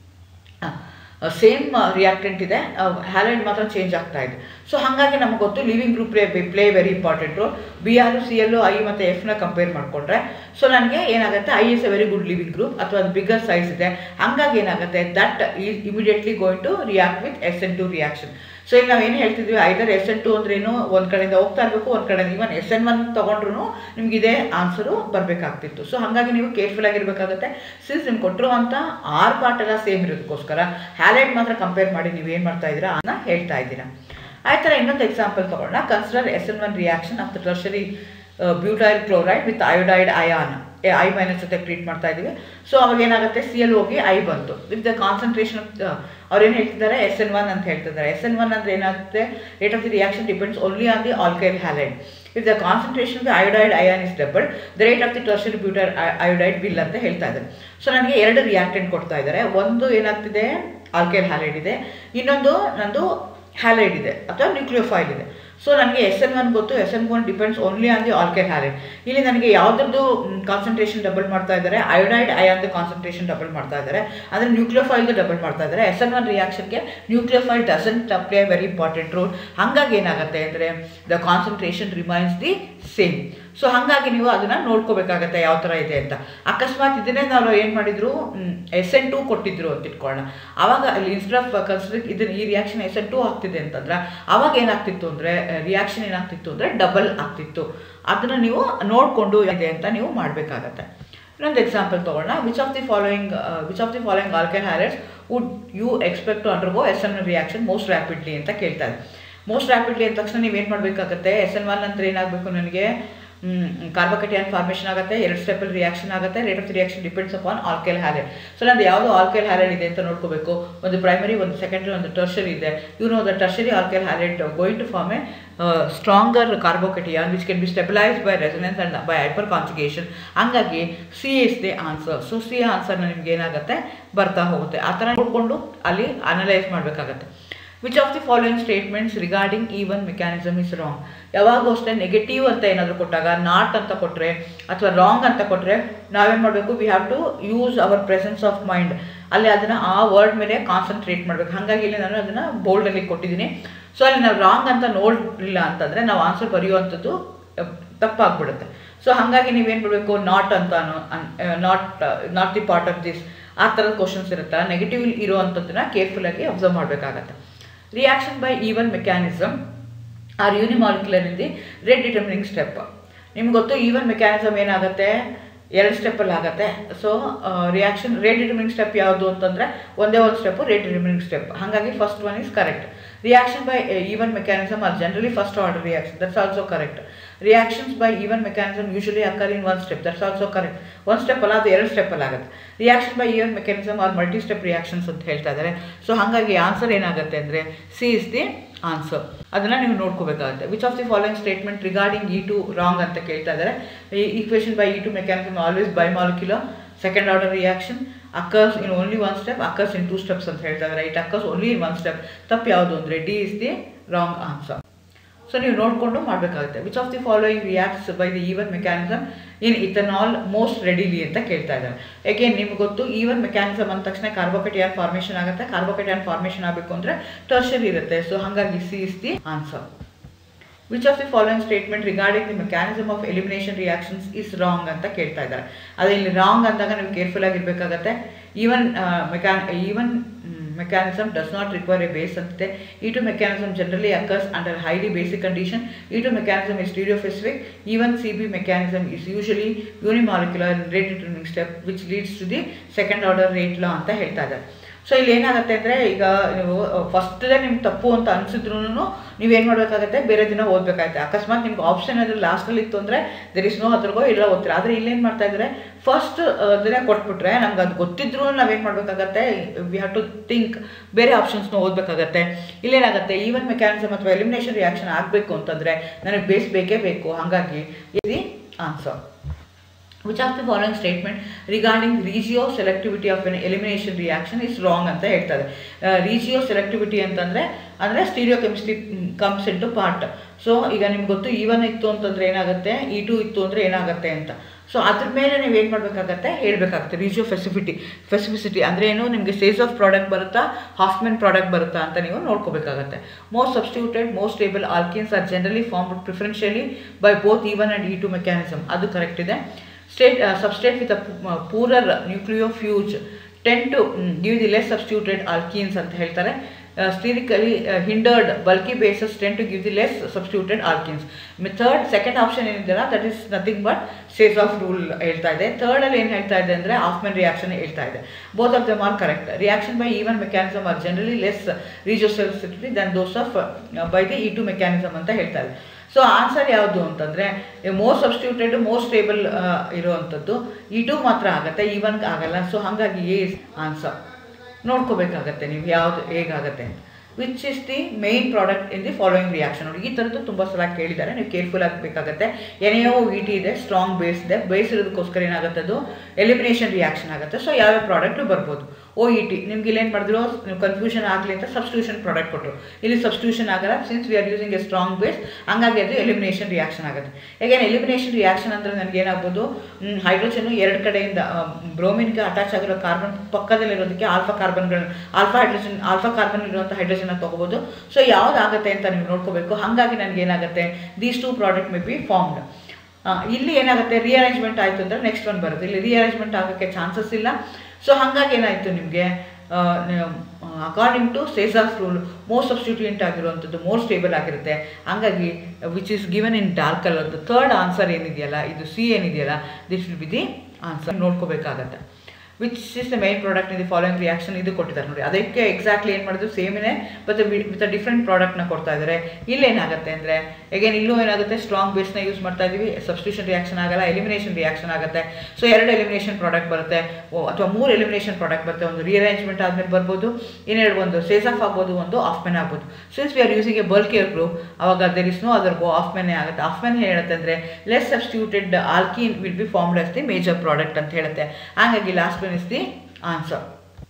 ಸೇಮ್ ರಿಯಾಕ್ಟೆಂಟ್ ಇದೆ ಹ್ಯಾಲೈಡ್ ಮಾತ್ರ ಚೇಂಜ್ ಆಗ್ತಾ ಇದೆ ಸೊ ಹಾಗಾಗಿ ನಮ್ಗೆ ಗೊತ್ತು leaving group play play very important role B R C L I ಮತ್ತು ಎಫ್ನ ಕಂಪೇರ್ ಮಾಡಿಕೊಂಡ್ರೆ ಸೊ ನನಗೆ ಏನಾಗುತ್ತೆ I is a very good leaving group ಅಥವಾ ಅದು ಬಿಗ್ಗರ್ ಸೈಜ್ ಇದೆ ಹಾಗಾಗಿ ಏನಾಗುತ್ತೆ that is immediately going to react with S N two reaction so ಈಗ ನಾವು ಏನು ಹೇಳ್ತಿದ್ವಿ ಐದರ್ ಎಸ್ ಎನ್ ಟು ಅಂದ್ರೇನು ಒಂದು ಕಡೆಯಿಂದ ಹೋಗ್ತಾ ಇರಬೇಕು ಒಂದು ಕಡೆಯಿಂದ ಇವನ್ ಎಸ್ ಎನ್ ಒನ್ ತೊಗೊಂಡ್ರು ನಿಮ್ಗೆ ಇದೇ ಆನ್ಸರು ಬರಬೇಕಾಗ್ತಿತ್ತು ಸೊ ಹಾಗಾಗಿ ನೀವು ಕೇರ್ಫುಲ್ ಆಗಿರಬೇಕಾಗುತ್ತೆ ಸಿನ್ಸ್ ನಿಮ್ಗೆ ಕೊಟ್ಟಿರುವಂಥ ಆರು ಪಾರ್ಟ್ ಎಲ್ಲ ಸೇಮ್ ಇರೋದಕ್ಕೋಸ್ಕರ ಹ್ಯಾಲೈಟ್ ಮಾತ್ರ ಕಂಪೇರ್ ಮಾಡಿ ನೀವು ಏನು ಮಾಡ್ತಾ ಇದ್ದೀರಾ ಅದನ್ನ ಹೇಳ್ತಾ ಇದ್ದೀರಾ ಆ ಥರ ಇನ್ನೊಂದು ಎಕ್ಸಾಂಪಲ್ ತಗೊಳ್ಳೋಣ consider S N one reaction of the tertiary butyl chloride with iodide ion I minus ಜೊತೆ ಟ್ರೀಟ್ ಮಾಡ್ತಾ ಇದ್ದೀವಿ ಸೊ ಅವಾಗ ಏನಾಗುತ್ತೆ ಸಿ ಎಲ್ ಹೋಗಿ ಐ ಬಂತು ವಿತ್ ದ ಕಾನ್ಸಂಟ್ರೇಷನ್ ಆಫ್ ಅವ್ರೇನು ಹೇಳ್ತಿದ್ದಾರೆ ಎಸ್ ಎನ್ ಒನ್ ಅಂತ ಹೇಳ್ತಿದ್ದಾರೆ ಎಸ್ ಎನ್ ಒನ್ ಅಂದರೆ ಏನಾಗುತ್ತೆ rate of the reaction depends only on the alkyl halide if the concentration of the iodide ion is double the rate of the tertiary butyl iodide will ಅಂತ ಹೇಳ್ತಾ ಇದ್ದಾರೆ so ನನಗೆ ಎರಡು reactant ಕೊಡ್ತಾ ಇದ್ದಾರೆ ಒಂದು ಏನಾಗ್ತಿದೆ ಆಲ್ಕೈಲ್ ಹ್ಯಾಲೈಡ್ ಇದೆ ಇನ್ನೊಂದು ನಂದು ಹ್ಯಾಲೈಡ್ ಇದೆ ಅಥವಾ ನ್ಯೂಕ್ಲಿಯೋಫೈಲ್ ಇದೆ ಸೊ ನನಗೆ ಎಸ್ ಎನ್ ಒನ್ ಗೊತ್ತು S N one depends only on the alkyl halide ಇಲ್ಲಿ ನನಗೆ ಯಾವುದ್ರದ್ದು ಕಾನ್ಸಂಟ್ರೇಷನ್ ಡಬಲ್ ಮಾಡ್ತಾ ಇದ್ದಾರೆ ಅಯೋಡೈಡ್ ಅಯಾನ್ದು ಕಾನ್ಸಂಟ್ರೇಷನ್ ಡಬಲ್ ಮಾಡ್ತಾ ಇದ್ದಾರೆ ಅಂದರೆ ನ್ಯೂಕ್ಲಿಯೋಫೈಲ್ದು ಡಬಲ್ ಮಾಡ್ತಾ ಇದ್ದಾರೆ ಎಸ್ ಎನ್ ಒನ್ ರಿಯಾಕ್ಷನ್ಗೆ nucleophile doesn't play very important role ಹಾಗಾಗಿ ಏನಾಗುತ್ತೆ ಅಂದರೆ the concentration remains the same so ಹಾಗಾಗಿ ನೀವು ಅದನ್ನು ನೋಡ್ಕೋಬೇಕಾಗತ್ತೆ ಯಾವ ಥರ ಇದೆ ಅಂತ ಅಕಸ್ಮಾತ್ ಇದನ್ನೇ ನಾವು ಏನು ಮಾಡಿದ್ರು ಎಸ್ ಎನ್ ಟು ಕೊಟ್ಟಿದ್ರು ಅಂತ ಇಟ್ಕೊಳ್ಳೋಣ ಆವಾಗ ಅಲ್ಲಿ ಇನ್ಸ್ಟೆಡ್ ಆಫ್ ಕನ್ಸಿಡರ್ ಇದನ್ನ ಈ ರಿಯಾಕ್ಷನ್ ಎಸ್ ಎನ್ ಟು ಆಗ್ತಿದೆ ಅಂತಂದ್ರೆ ಆವಾಗ ಏನಾಗ್ತಿತ್ತು ಅಂದರೆ ರಿಯಾಕ್ಷನ್ ಏನಾಗ್ತಿತ್ತು ಅಂದರೆ ಡಬಲ್ ಆಗ್ತಿತ್ತು ಅದನ್ನು ನೀವು ನೋಡಿಕೊಂಡು ಇದೆ ಅಂತ ನೀವು ಮಾಡಬೇಕಾಗತ್ತೆ ಇನ್ನೊಂದು ಎಕ್ಸಾಂಪಲ್ ತೊಗೊಳ್ಳೋಣ which of the following which of the following alkyl halides would you expect to undergo S N reaction most rapidly ಅಂತ ಕೇಳ್ತಾರೆ ಮೋಸ್ಟ್ ರ್ಯಾಪಿಡ್ಲಿ ಅಂದ ತಕ್ಷಣ ನೀವೇನು ಮಾಡಬೇಕಾಗತ್ತೆ ಎಸ್ ಎನ್ ಒನ್ ಅಂತ ಏನಾಗಬೇಕು ನನಗೆ ಕಾರ್ಬಕಟಿಯನ್ ಫಾರ್ಮೇಷನ್ ಆಗುತ್ತೆ ಎರಡು ಸ್ಟೆಪಲ್ಲಿ ರಿಯಾಕ್ಷನ್ ಆಗುತ್ತೆ rate of the reaction depends upon alkyl halide so ನಂದು ಯಾವುದು ಆಲ್ಕೈಲ್ ಹ್ಯಾಲೆಡ್ ಇದೆ ಅಂತ ನೋಡ್ಕೋಬೇಕು ಒಂದು ಪ್ರೈಮರಿ ಒಂದು ಸೆಕೆಂಡ್ರಿ ಒಂದು ಟರ್ಷರಿ ಇದೆ you know the tertiary alkyl halide going to form a stronger carbocation which can be stabilise by resonance and by hyperconjugation ಹಂಗಾಗಿ C is the answer so C ಆನ್ಸರ್ನ ನಿಮ್ಗೆ ಏನಾಗುತ್ತೆ ಬರ್ತಾ ಹೋಗುತ್ತೆ ಆ ಥರ ನೋಡಿಕೊಂಡು ಅಲ್ಲಿ ಅನಲೈಸ್ ಮಾಡಬೇಕಾಗತ್ತೆ which of the following statements regarding E one mechanism is wrong ಯಾವಾಗೂ ಅಷ್ಟೇ ನೆಗೆಟಿವ್ ಅಂತ ಏನಾದರೂ ಕೊಟ್ಟಾಗ ನಾಟ್ ಅಂತ ಕೊಟ್ಟರೆ ಅಥವಾ ರಾಂಗ್ ಅಂತ ಕೊಟ್ಟರೆ ನಾವೇನು ಮಾಡಬೇಕು we have to use our presence of mind ಅಲ್ಲಿ ಅದನ್ನು ಆ ವರ್ಡ್ ಮೇಲೆ ಕಾನ್ಸಂಟ್ರೇಟ್ ಮಾಡಬೇಕು ಹಾಗಾಗಿ ಇಲ್ಲಿ ನಾನು ಅದನ್ನು ಬೋಲ್ಡಲ್ಲಿ ಕೊಟ್ಟಿದ್ದೀನಿ ಸೊ ಅಲ್ಲಿ ನಾವು ರಾಂಗ್ ಅಂತ ನೋಡಲಿಲ್ಲ ಅಂತಂದರೆ ನಾವು ಆನ್ಸರ್ ಬರೆಯುವಂಥದ್ದು ಅಹ್, ತಪ್ಪಾಗ್ಬಿಡುತ್ತೆ ಸೊ ಹಾಗಾಗಿ ನೀವೇನು ಬಿಡಬೇಕು ನಾಟ್ ಅಂತ not not the part of this ಆ ಥರದ ಕ್ವಶನ್ಸ್ ಇರುತ್ತೆ ನೆಗೆಟಿವ್ ಇರುವಂಥದ್ದನ್ನ ಕೇರ್ಫುಲ್ಲಾಗಿ ಅಬ್ಸರ್ವ್ ಮಾಡಬೇಕಾಗತ್ತೆ reaction by E one mechanism are unimolecular in the rate determining step ನಿಮ್ಗೆ ಗೊತ್ತು ಈವನ್ ಮೆಕ್ಯಾನಿಸಮ್ ಏನಾಗುತ್ತೆ ಎರಡು ಸ್ಟೆಪ್ಪಲ್ಲಿ ಆಗುತ್ತೆ so reaction rate determining step ಯಾವುದು ಅಂತಂದರೆ ಒಂದೇ ಒಂದು ಸ್ಟೆಪ್ಪು ರೇಟ್ ಡಿಟರ್ಮಿನಿಂಗ್ ಸ್ಟೆಪ್ ಹಾಗಾಗಿ first one is correct reaction by E one mechanism are generally first order reaction that's also correct reactions by E one mechanism usually occur in one step that's also correct ಒಂದು step ಅಲ್ಲ ಅದು ಎರಡು ಸ್ಟೆಪ್ಪಲ್ಲಿ ಆಗುತ್ತೆ reaction by E one mechanism are multi step reactions ಅಂತ ಹೇಳ್ತಾ ಇದ್ದಾರೆ so ಹಾಗಾಗಿ ಆನ್ಸರ್ ಏನಾಗುತ್ತೆ ಅಂದರೆ ಸಿ ಇಸ್ ದಿ ಆನ್ಸರ್ ಅದನ್ನು ನೀವು ನೋಡ್ಕೋಬೇಕಾಗುತ್ತೆ which of the following statement regarding E two wrong ಅಂತ ಕೇಳ್ತಾ ಇದ್ದಾರೆ ಈ equation by E two mechanism always bimolecular second order reaction occurs in only one step occurs in two steps ಅಂತ ಹೇಳ್ತಾ ಇದ್ದಾರೆ it occurs only in one step ತಪ್ಪು ಯಾವುದು ಅಂದರೆ D is the wrong answer so ನೀವು ನೋಡಿಕೊಂಡು ಮಾಡಬೇಕಾಗುತ್ತೆ which of the following reacts by the E one mechanism in ethanol most readily ಅಂತ ಕೇಳ್ತಾ ಇದ್ದಾರೆ ಯಾಕೆ ನಿಮ್ಗೆ ಗೊತ್ತು ಈವನ್ ಮೆಕ್ಯಾನಿಸಮ್ ಅಂದ ತಕ್ಷಣ ಕಾರ್ಬೋಕೇಟಿಯನ್ ಫಾರ್ಮೇಷನ್ ಆಗುತ್ತೆ ಕಾರ್ಬೋಕೇಟಿಯನ್ ಫಾರ್ಮೇಷನ್ ಆಗಬೇಕು ಅಂದರೆ ಟರ್ಷರ್ ಇರುತ್ತೆ ಸೊ ಹಾಗಾಗಿ C is the answer which of the following statement regarding the mechanism of elimination reactions is wrong ಅಂತ ಕೇಳ್ತಾ ಇದ್ದಾರೆ ಅದೇ ಇಲ್ಲಿ ರಾಂಗ್ ಅಂದಾಗ ನೀವು ಕೇರ್ಫುಲ್ ಆಗಿರ್ಬೇಕಾಗತ್ತೆ ಈವನ್ ಮೆಕ್ಯಾನ್ E one mechanism does not require a base ಅಂತಿದೆ E2 mechanism generally occurs under highly basic condition E2 mechanism is stereospecific even CB mechanism is usually unimolecular in rate determining step which leads to the second order rate law ಅಂತ ಹೇಳ್ತಾ ಇದ್ದಾರೆ so ಇಲ್ಲಿ ಏನಾಗುತ್ತೆ ಅಂದರೆ ಈಗ ನೀವು ಫಸ್ಟ್ದೇ ನಿಮ್ಗೆ ತಪ್ಪು ಅಂತ ಅನಿಸಿದ್ರು ನೀವೇನು ಮಾಡಬೇಕಾಗತ್ತೆ ಬೇರೆ ದಿನ ಓದಬೇಕಾಗುತ್ತೆ ಅಕಸ್ಮಾತ್ ನಿಮ್ಗೆ ಆಪ್ಷನ್ ಅದ್ರ ಲಾಸ್ಟಲ್ಲಿ ಇತ್ತು ಅಂದರೆ ದೆರ್ ಇಸ್ ನೋ ಅದ್ರಿಗೋ ಇಲ್ಲ ಓದ್ತೀರ ಆದರೆ ಇಲ್ಲೇನು ಮಾಡ್ತಾ ಇದ್ದಾರೆ ಫಸ್ಟ್ ಅದನ್ನೇ ಕೊಟ್ಬಿಟ್ರೆ ನಮ್ಗೆ ಅದು ಗೊತ್ತಿದ್ರು ನಾವೇನು ಮಾಡಬೇಕಾಗತ್ತೆ ವಿ ಹ್ಯಾವ್ ಟು ಥಿಂಕ್ ಬೇರೆ ಆಪ್ಷನ್ಸ್ನ ಓದಬೇಕಾಗತ್ತೆ ಇಲ್ಲೇನಾಗುತ್ತೆ ಈವನ್ ಮೆಕ್ಯಾನಿಸಮ್ ಅಥವಾ ಎಲಿಮಿನೇಷನ್ ರಿಯಾಕ್ಷನ್ ಆಗಬೇಕು ಅಂತಂದರೆ ನನಗೆ ಬೇಸ್ ಬೇಕೇ ಬೇಕು ಹಾಗಾಗಿ ಇದು answer which of the following statement regarding regioselectivity of an elimination reaction is wrong ಅಂತ ಹೇಳ್ತಾರೆ ರೀಜಿಯೋ ಸೆಲೆಕ್ಟಿವಿಟಿ ಅಂತಂದರೆ ಅಂದರೆ stereochemistry comes into part so ಈಗ ನಿಮ್ಗೆ ಗೊತ್ತು ಈವನ್ ಇತ್ತು ಅಂತಂದರೆ ಏನಾಗುತ್ತೆ ಇ ಟು ಇತ್ತು ಅಂದರೆ ಏನಾಗುತ್ತೆ ಅಂತ ಸೊ ಅದ್ರ ಮೇಲೆ ನೀವು ಏನು ಮಾಡಬೇಕಾಗತ್ತೆ ಹೇಳಬೇಕಾಗುತ್ತೆ ರೀಜಿಯೋ ಫೆಸಿಫಿಟಿ ಫೆಸಿಫಿಸಿಟಿ ಅಂದರೆ ಏನು ನಿಮಗೆ ಸೇಸ್ ಆಫ್ ಪ್ರಾಡಕ್ಟ್ ಬರುತ್ತಾ ಹಾಫ್ಮೆನ್ ಪ್ರಾಡಕ್ಟ್ ಬರುತ್ತಾ ಅಂತ ನೀವು ನೋಡ್ಕೋಬೇಕಾಗತ್ತೆ most substituted most stable alkenes are generally formed preferentially by both E one and E two mechanism ಅದು ಕರೆಕ್ಟ್ ಇದೆ state substrate with a poorer nucleofuge tend to give the less substituted alkenes ಅಂತ ಹೇಳ್ತಾರೆ sterically hindered bulky bases tend to give the less substituted alkenes third second option ಏನಿದೆಯಲ್ಲ that is nothing but ಸೇಸ್ of rule ಹೇಳ್ತಾ ಇದೆ ಥರ್ಡಲ್ಲಿ ಏನು ಹೇಳ್ತಾ ಇದೆ ಅಂದರೆ ಆಫ್ಮೆನ್ ರಿಯಾಕ್ಷನ್ ಹೇಳ್ತಾ ಇದೆ both of them are correct reaction by E one mechanism are generally less regioselectivity than those of by the E two mechanism ಅಂತ ಹೇಳ್ತಾ ಇದೆ ಸೊ ಆನ್ಸರ್ ಯಾವುದು ಅಂತಂದರೆ ಮೋಸ್ಟ್ ಸಬ್ಸ್ಟಿಟ್ಯೂಟೆಡ್ ಮೋಸ್ಟ್ ಸ್ಟೇಬಲ್ ಇರುವಂಥದ್ದು ಇ ಟು ಮಾತ್ರ ಆಗುತ್ತೆ ಈವನ್ ಆಗಲ್ಲ ಸೊ ಹಾಗಾಗಿ ಎ ಇಸ್ ಆನ್ಸರ್ ನೋಡ್ಕೋಬೇಕಾಗತ್ತೆ ನೀವು ಯಾವುದು ಹೇಗಾಗತ್ತೆ ಅಂತ which is the main product in the following reaction ನೋಡಿ ಈ ಥರದ್ದು ತುಂಬ ಸಲ ಕೇಳಿದ್ದಾರೆ ನೀವು ಕೇರ್ಫುಲ್ ಆಗಬೇಕಾಗತ್ತೆ ಎನೆಯೋ ವಿ ಟಿ ಇದೆ ಸ್ಟ್ರಾಂಗ್ ಬೇಸ್ ಇದೆ ಬೇಸ್ ಇರೋದಕ್ಕೋಸ್ಕರ ಏನಾಗುತ್ತೆ ಅದು ಎಲಿಮಿನೇಷನ್ ರಿಯಾಕ್ಷನ್ ಆಗುತ್ತೆ ಸೊ ಯಾವ್ಯಾವ ಪ್ರಾಡಕ್ಟು ಬರ್ಬೋದು ಓ ಇ ಟಿ ನಿಮ್ಗೆ ಇಲ್ಲೇನು ಮಾಡಿದ್ರು ನೀವು ಕನ್ಫ್ಯೂಷನ್ ಆಗಲಿ ಅಂತ ಸಬ್ಸ್ಟಿಟ್ಯೂಷನ್ ಪ್ರಾಡಕ್ಟ್ ಕೊಟ್ಟರು ಇಲ್ಲಿ ಸಬ್ಸ್ಟಿಟ್ಯೂಷನ್ ಆಗಲ್ಲ since we are using a strong base ಹಂಗಾಗಿ ಅದು ಎಲಿಮಿನೇಷನ್ ರಿಯಾಕ್ಷನ್ ಆಗುತ್ತೆ ಹೇಗೇನು ಎಲಿಮಿನೇಷನ್ ರಿಯಾಕ್ಷನ್ ಅಂದರೆ ನನಗೆ ಏನಾಗ್ಬೋದು ಹೈಡ್ರೋಜನು ಎರಡು ಕಡೆಯಿಂದ ಬ್ರೋಮಿನ್ಗೆ ಅಟ್ಯಾಚ್ ಆಗಿರೋ ಕಾರ್ಬನ್ ಪಕ್ಕದಲ್ಲಿರೋದಕ್ಕೆ ಆಲ್ಫಾ ಕಾರ್ಬನ್ಗಳು ಆಲ್ಫಾ ಹೈಡ್ರೋಜನ್ ಆಲ್ಫಾ ಕಾರ್ಬನ್ ಇರುವಂಥ ಹೈಡ್ರೋಜನ್ನ ತೊಗೋಬೋದು ಸೊ ಯಾವುದಾಗುತ್ತೆ ಅಂತ ನೀವು ನೋಡ್ಕೋಬೇಕು ಹಾಗಾಗಿ ನನಗೆ ಏನಾಗುತ್ತೆ these two product may be formed ಇಲ್ಲಿ ಏನಾಗುತ್ತೆ ರಿಅರೇಂಜ್ಮೆಂಟ್ ಆಯಿತು ಅಂದರೆ ನೆಕ್ಸ್ಟ್ ಒನ್ ಬರುತ್ತೆ ಇಲ್ಲಿ ರಿಅರೇಂಜ್ಮೆಂಟ್ ಆಗೋಕ್ಕೆ ಚಾನ್ಸಸ್ ಇಲ್ಲ ಸೊ ಹಾಗಾಗಿ ಏನಾಯಿತು ನಿಮಗೆ ಅಕಾರ್ಡಿಂಗ್ ಟು ಸೇಸಾಸ್ ರೂಲ್ ಮೋಸ್ಟ್ ಸಬ್ಸ್ಟಿಟ್ಯೂಂಟ್ ಆಗಿರುವಂಥದ್ದು ಮೋರ್ ಸ್ಟೇಬಲ್ ಆಗಿರುತ್ತೆ ಹಂಗಾಗಿ which is given in dark colour third answer ಏನಿದೆಯಲ್ಲ ಇದು ಸಿ ಏನಿದೆಯಲ್ಲ this will be the answer ನೋಡ್ಕೋಬೇಕಾಗತ್ತೆ which is the main product in the following reaction ಇದು ಕೊಟ್ಟಿದ್ದಾರೆ ನೋಡಿ ಅದಕ್ಕೆ ಎಕ್ಸಾಕ್ಟ್ಲಿ ಏನು ಮಾಡಿದ್ರು ಸೇಮೇ ಮತ್ತು ವಿತ್ ಡಿಫ್ರೆಂಟ್ ಪ್ರಾಡಕ್ಟ್ನ ಕೊಡ್ತಾ ಇದ್ದಾರೆ ಇಲ್ಲೇನಾಗುತ್ತೆ ಅಂದರೆ ಅಗೇನ್ ಇಲ್ಲೂ ಏನಾಗುತ್ತೆ ಸ್ಟ್ರಾಂಗ್ ಬೇಸ್ನ ಯೂಸ್ ಮಾಡ್ತಾ ಇದ್ದೀವಿ ಸಬ್ಸ್ಟಿಟ್ಯೂಷನ್ ರಿಯಾಕ್ಷನ್ ಆಗಲ್ಲ ಎಲಿಮಿನೇಷನ್ ರಿಯಾಕ್ಷನ್ ಆಗುತ್ತೆ ಸೊ ಎರಡು ಎಲಿಮಿನೇಷನ್ ಪ್ರಾಡಕ್ಟ್ ಬರುತ್ತೆ ಅಥವಾ ಮೂರು ಎಲಿಮಿನೇಷನ್ ಪ್ರಾಡಕ್ಟ್ ಬರುತ್ತೆ ಒಂದು ರಿಅರೇಂಜ್ಮೆಂಟ್ ಆದಮೇಲೆ ಬರ್ಬೋದು ಇನ್ನೆರಡು ಒಂದು ಸೇಸ್ ಆಫ್ ಆಗ್ಬೋದು ಒಂದು ಆಫ್ ಮೆನ್ ಆಗ್ಬೋದು since we are using a bulkier group ಅವಾಗ there is no other go ಆಫ್ ಮೆನ್ನೇ ಆಗುತ್ತೆ ಆಫ್ ಮೆನ್ ಹೇಳುತ್ತೆ ಅಂದರೆ less substituted alkene will be formed as the major product ಅಂತ ಹೇಳುತ್ತೆ ಹಾಗಾಗಿ last one is the answer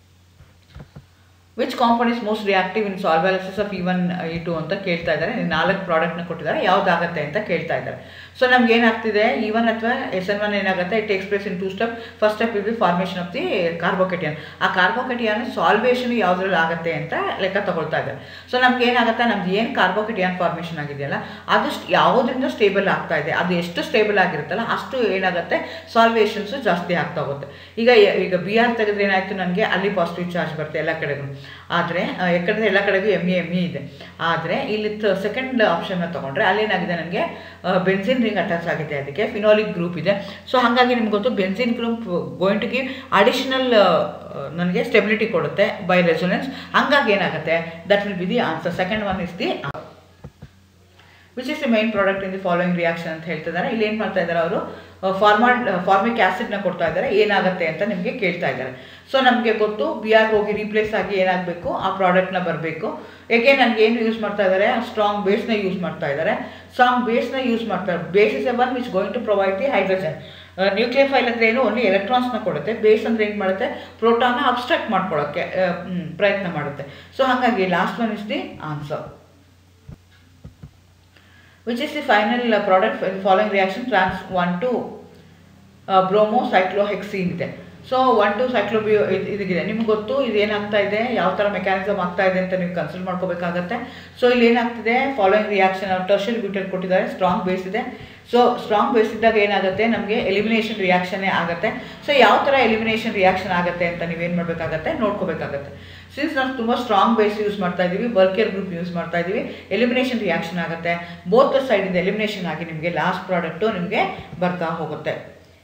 which compound is most reactive in solvolysis of E one E two ಅಂತ ಕೇಳ್ತಾ ಇದ್ದಾರೆ ನಾಲ್ಕು ಪ್ರಾಡಕ್ಟ್ನ ಕೊಟ್ಟಿದ್ದಾರೆ ಯಾವುದಾಗತ್ತೆ ಅಂತ ಕೇಳ್ತಾ ಇದ್ದಾರೆ ಸೊ ನಮ್ಗೆ ಏನಾಗ್ತಿದೆ ಇವನ್ ಅಥವಾ ಎಸ್ ಎನ್ ಒನ್ ಏನಾಗುತ್ತೆ it takes place in two step first step will be formation of the carbocation ಆ ಕಾರ್ಬೋಕೆಟಿಯನ್ ಸಾಲ್ವೇಷನ್ ಯಾವುದ್ರಲ್ಲಿ ಆಗುತ್ತೆ ಅಂತ ಲೆಕ್ಕ ತಗೊಳ್ತಾ ಇದ್ದಾರೆ ಸೊ ನಮ್ಗೆ ಏನಾಗುತ್ತೆ ನಮ್ದು ಏನು ಕಾರ್ಬೋಕೆಟಿಯನ್ ಫಾರ್ಮೇಷನ್ ಆಗಿದೆಯಲ್ಲ ಅದು ಯಾವುದರಿಂದ ಸ್ಟೇಬಲ್ ಆಗ್ತಾ ಇದೆ ಅದು ಎಷ್ಟು ಸ್ಟೇಬಲ್ ಆಗಿರುತ್ತಲ್ಲ ಅಷ್ಟು ಏನಾಗುತ್ತೆ ಸಾಲ್ವೇಷನ್ಸು ಜಾಸ್ತಿ ಆಗ್ತಾ ಹೋಗುತ್ತೆ ಈಗ ಈಗ ಬಿ ಆರ್ ತೆಗೆದ್ರೆ ಏನಾಯಿತು ನನಗೆ ಅಲ್ಲಿ ಪಾಸಿಟಿವ್ ಚಾರ್ಜ್ ಬರುತ್ತೆ ಎಲ್ಲ ಕಡೆಗೂ ಆದರೆ ಯಾಕಂದರೆ ಎಲ್ಲ ಕಡೆಗೂ ಎಮ್ ಇ ಎಮ್ ಇ ಇದೆ ಆದರೆ ಇಲ್ಲಿ ಸೆಕೆಂಡ್ ಆಪ್ಷನ್ನ ತೊಗೊಂಡ್ರೆ ಅಲ್ಲೇನಾಗಿದೆ ನನಗೆ ಬೆನ್ಸಿನ್ ರಿಂಗ್ ಅಟ್ಯಾಚ್ ಆಗಿದೆ ಅದಕ್ಕೆ ಫಿನಾಲಿಕ್ ಗ್ರೂಪ್ ಇದೆ ಸೊ ಹಾಗಾಗಿ ನಿಮ್ಗೆ ಗೊತ್ತು benzene group going to give additional ನನಗೆ ಸ್ಟೆಬಿಲಿಟಿ ಕೊಡುತ್ತೆ ಬೈ ರೆಸೊನೆನ್ಸ್ ಹಂಗಾಗಿ ಏನಾಗುತ್ತೆ that will be the answer second one is the which is the main product in the following reaction ಅಂತ ಹೇಳ್ತಿದ್ದಾರೆ ಇಲ್ಲಿ ಏನು ಮಾಡ್ತಾ ಇದ್ದಾರೆ ಅವರು ಫಾರ್ಮಾಡ್ ಫಾರ್ಮಿಕ್ ಆ್ಯಸಿಡ್ನ ಕೊಡ್ತಾ ಇದ್ದಾರೆ ಏನಾಗುತ್ತೆ ಅಂತ ನಿಮಗೆ ಕೇಳ್ತಾ ಇದ್ದಾರೆ ಸೊ ನಮಗೆ ಗೊತ್ತು ಬಿ ಆರ್ ಹೋಗಿ ರೀಪ್ಲೇಸ್ ಆಗಿ ಏನಾಗಬೇಕು ಆ ಪ್ರಾಡಕ್ಟ್ನ ಬರಬೇಕು ಏಕೆ ನನಗೆ ಏನು ಯೂಸ್ ಮಾಡ್ತಾ ಇದ್ದಾರೆ ಸ್ಟ್ರಾಂಗ್ ಬೇಸ್ನ ಯೂಸ್ ಮಾಡ್ತಾ ಇದ್ದಾರೆ ಸ್ಟ್ರಾಂಗ್ ಬೇಸ್ನ ಯೂಸ್ ಮಾಡ್ತಾರೆ base is a one which going to provide the hydrogen nucleophile ಅಂದರೆ ಏನು ಓನ್ಲಿ ಎಲೆಕ್ಟ್ರಾನ್ಸ್ನ ಕೊಡುತ್ತೆ ಬೇಸ್ ಅಂದರೆ ಏನು ಮಾಡುತ್ತೆ ಪ್ರೋಟಾನ್ನ ಅಬ್ಸ್ಟ್ರಾಕ್ಟ್ ಮಾಡ್ಕೊಳ್ಳೋಕ್ಕೆ ಪ್ರಯತ್ನ ಮಾಡುತ್ತೆ ಸೊ ಹಾಗಾಗಿ last one is the answer which is the final product following reaction trans one two bromo cyclohexene ಇದೆ ಸೊ ಒನ್ ಟು ಸೈಕ್ಲೋಬಿಯೋ ಇದಿದೆ ನಿಮ್ಗೆ ಗೊತ್ತು ಇದು ಏನಾಗ್ತಾ ಇದೆ ಯಾವ ಥರ ಮೆಕ್ಯಾನಿಸಮ್ ಆಗ್ತಾ ಇದೆ ಅಂತ ನೀವು ಕನ್ಸಲ್ಟ್ ಮಾಡ್ಕೋಬೇಕಾಗತ್ತೆ ಸೊ ಇಲ್ಲಿ ಏನಾಗ್ತಿದೆ ಫಾಲೋಯಿಂಗ್ ರಿಯಾಕ್ಷನ್ ಟರ್ಷಲ್ ಬ್ಯೂಟಲ್ ಕೊಟ್ಟಿದ್ದಾರೆ ಸ್ಟ್ರಾಂಗ್ ಬೇಸ್ ಇದೆ ಸೊ ಸ್ಟ್ರಾಂಗ್ ಬೇಸ್ ಇದ್ದಾಗ ಏನಾಗುತ್ತೆ ನಮಗೆ ಎಲಿಮಿನೇಷನ್ ರಿಯಾಕ್ಷನ್ನೇ ಆಗುತ್ತೆ ಸೊ ಯಾವ ಥರ ಎಲಿಮಿನೇಷನ್ ರಿಯಾಕ್ಷನ್ ಆಗುತ್ತೆ ಅಂತ ನೀವೇನು ಮಾಡಬೇಕಾಗತ್ತೆ ನೋಡ್ಕೋಬೇಕಾಗತ್ತೆ ಸಿನ್ಸ್ ನಾವು ತುಂಬ ಸ್ಟ್ರಾಂಗ್ ಬೇಸ್ ಯೂಸ್ ಮಾಡ್ತಾ ಇದ್ದೀವಿ ವರ್ಕೇರ್ ಗ್ರೂಪ್ ಯೂಸ್ ಮಾಡ್ತಾ ಇದ್ದೀವಿ ಎಲಿಮಿನೇಷನ್ ರಿಯಾಕ್ಷನ್ ಆಗುತ್ತೆ ಬೋತ್ ಸೈಡಿಂದ ಎಲಿಮಿನೇಷನ್ ಆಗಿ ನಿಮಗೆ ಲಾಸ್ಟ್ ಪ್ರಾಡಕ್ಟು ನಿಮಗೆ ಬರ್ತಾ ಹೋಗುತ್ತೆ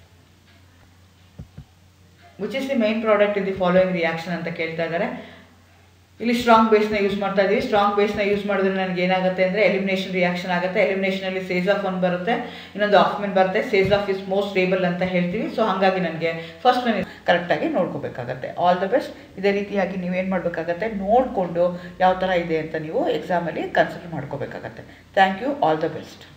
which is the main product in the following reaction ಅಂತ ಕೇಳ್ತಾ ಇದ್ದಾರೆ ಇಲ್ಲಿ ಸ್ಟ್ರಾಂಗ್ ಬೇಸ್ನ ಯೂಸ್ ಮಾಡ್ತಾ ಇದ್ದೀವಿ ಸ್ಟ್ರಾಂಗ್ ಬೇಸ್ನ ಯೂಸ್ ಮಾಡಿದ್ರೆ ನನಗೆ ಏನಾಗುತ್ತೆ ಅಂದರೆ ಎಲಿಮಿನೇಷನ್ ರಿಯಾಕ್ಷನ್ ಆಗುತ್ತೆ ಎಲಿಮಿನೇಷನಲ್ಲಿ ಸೇಸ್ ಆಫ್ ಒನ್ ಬರುತ್ತೆ ಇನ್ನೊಂದು ಆಫ್ ಮೆನ್ ಬರುತ್ತೆ Saytzeff is most stable ಅಂತ ಹೇಳ್ತೀವಿ ಸೊ ಹಾಗಾಗಿ ನನಗೆ ಫಸ್ಟ್ ಮೆನ್ ಕರೆಕ್ಟಾಗಿ ನೋಡ್ಕೋಬೇಕಾಗತ್ತೆ ಆಲ್ ದ ಬೆಸ್ಟ್ ಇದೇ ರೀತಿಯಾಗಿ ನೀವೇನು ಮಾಡಬೇಕಾಗತ್ತೆ ನೋಡಿಕೊಂಡು ಯಾವ ಥರ ಇದೆ ಅಂತ ನೀವು ಎಕ್ಸಾಮಲ್ಲಿ ಕನ್ಸಿಡರ್ ಮಾಡ್ಕೋಬೇಕಾಗತ್ತೆ thank you all the best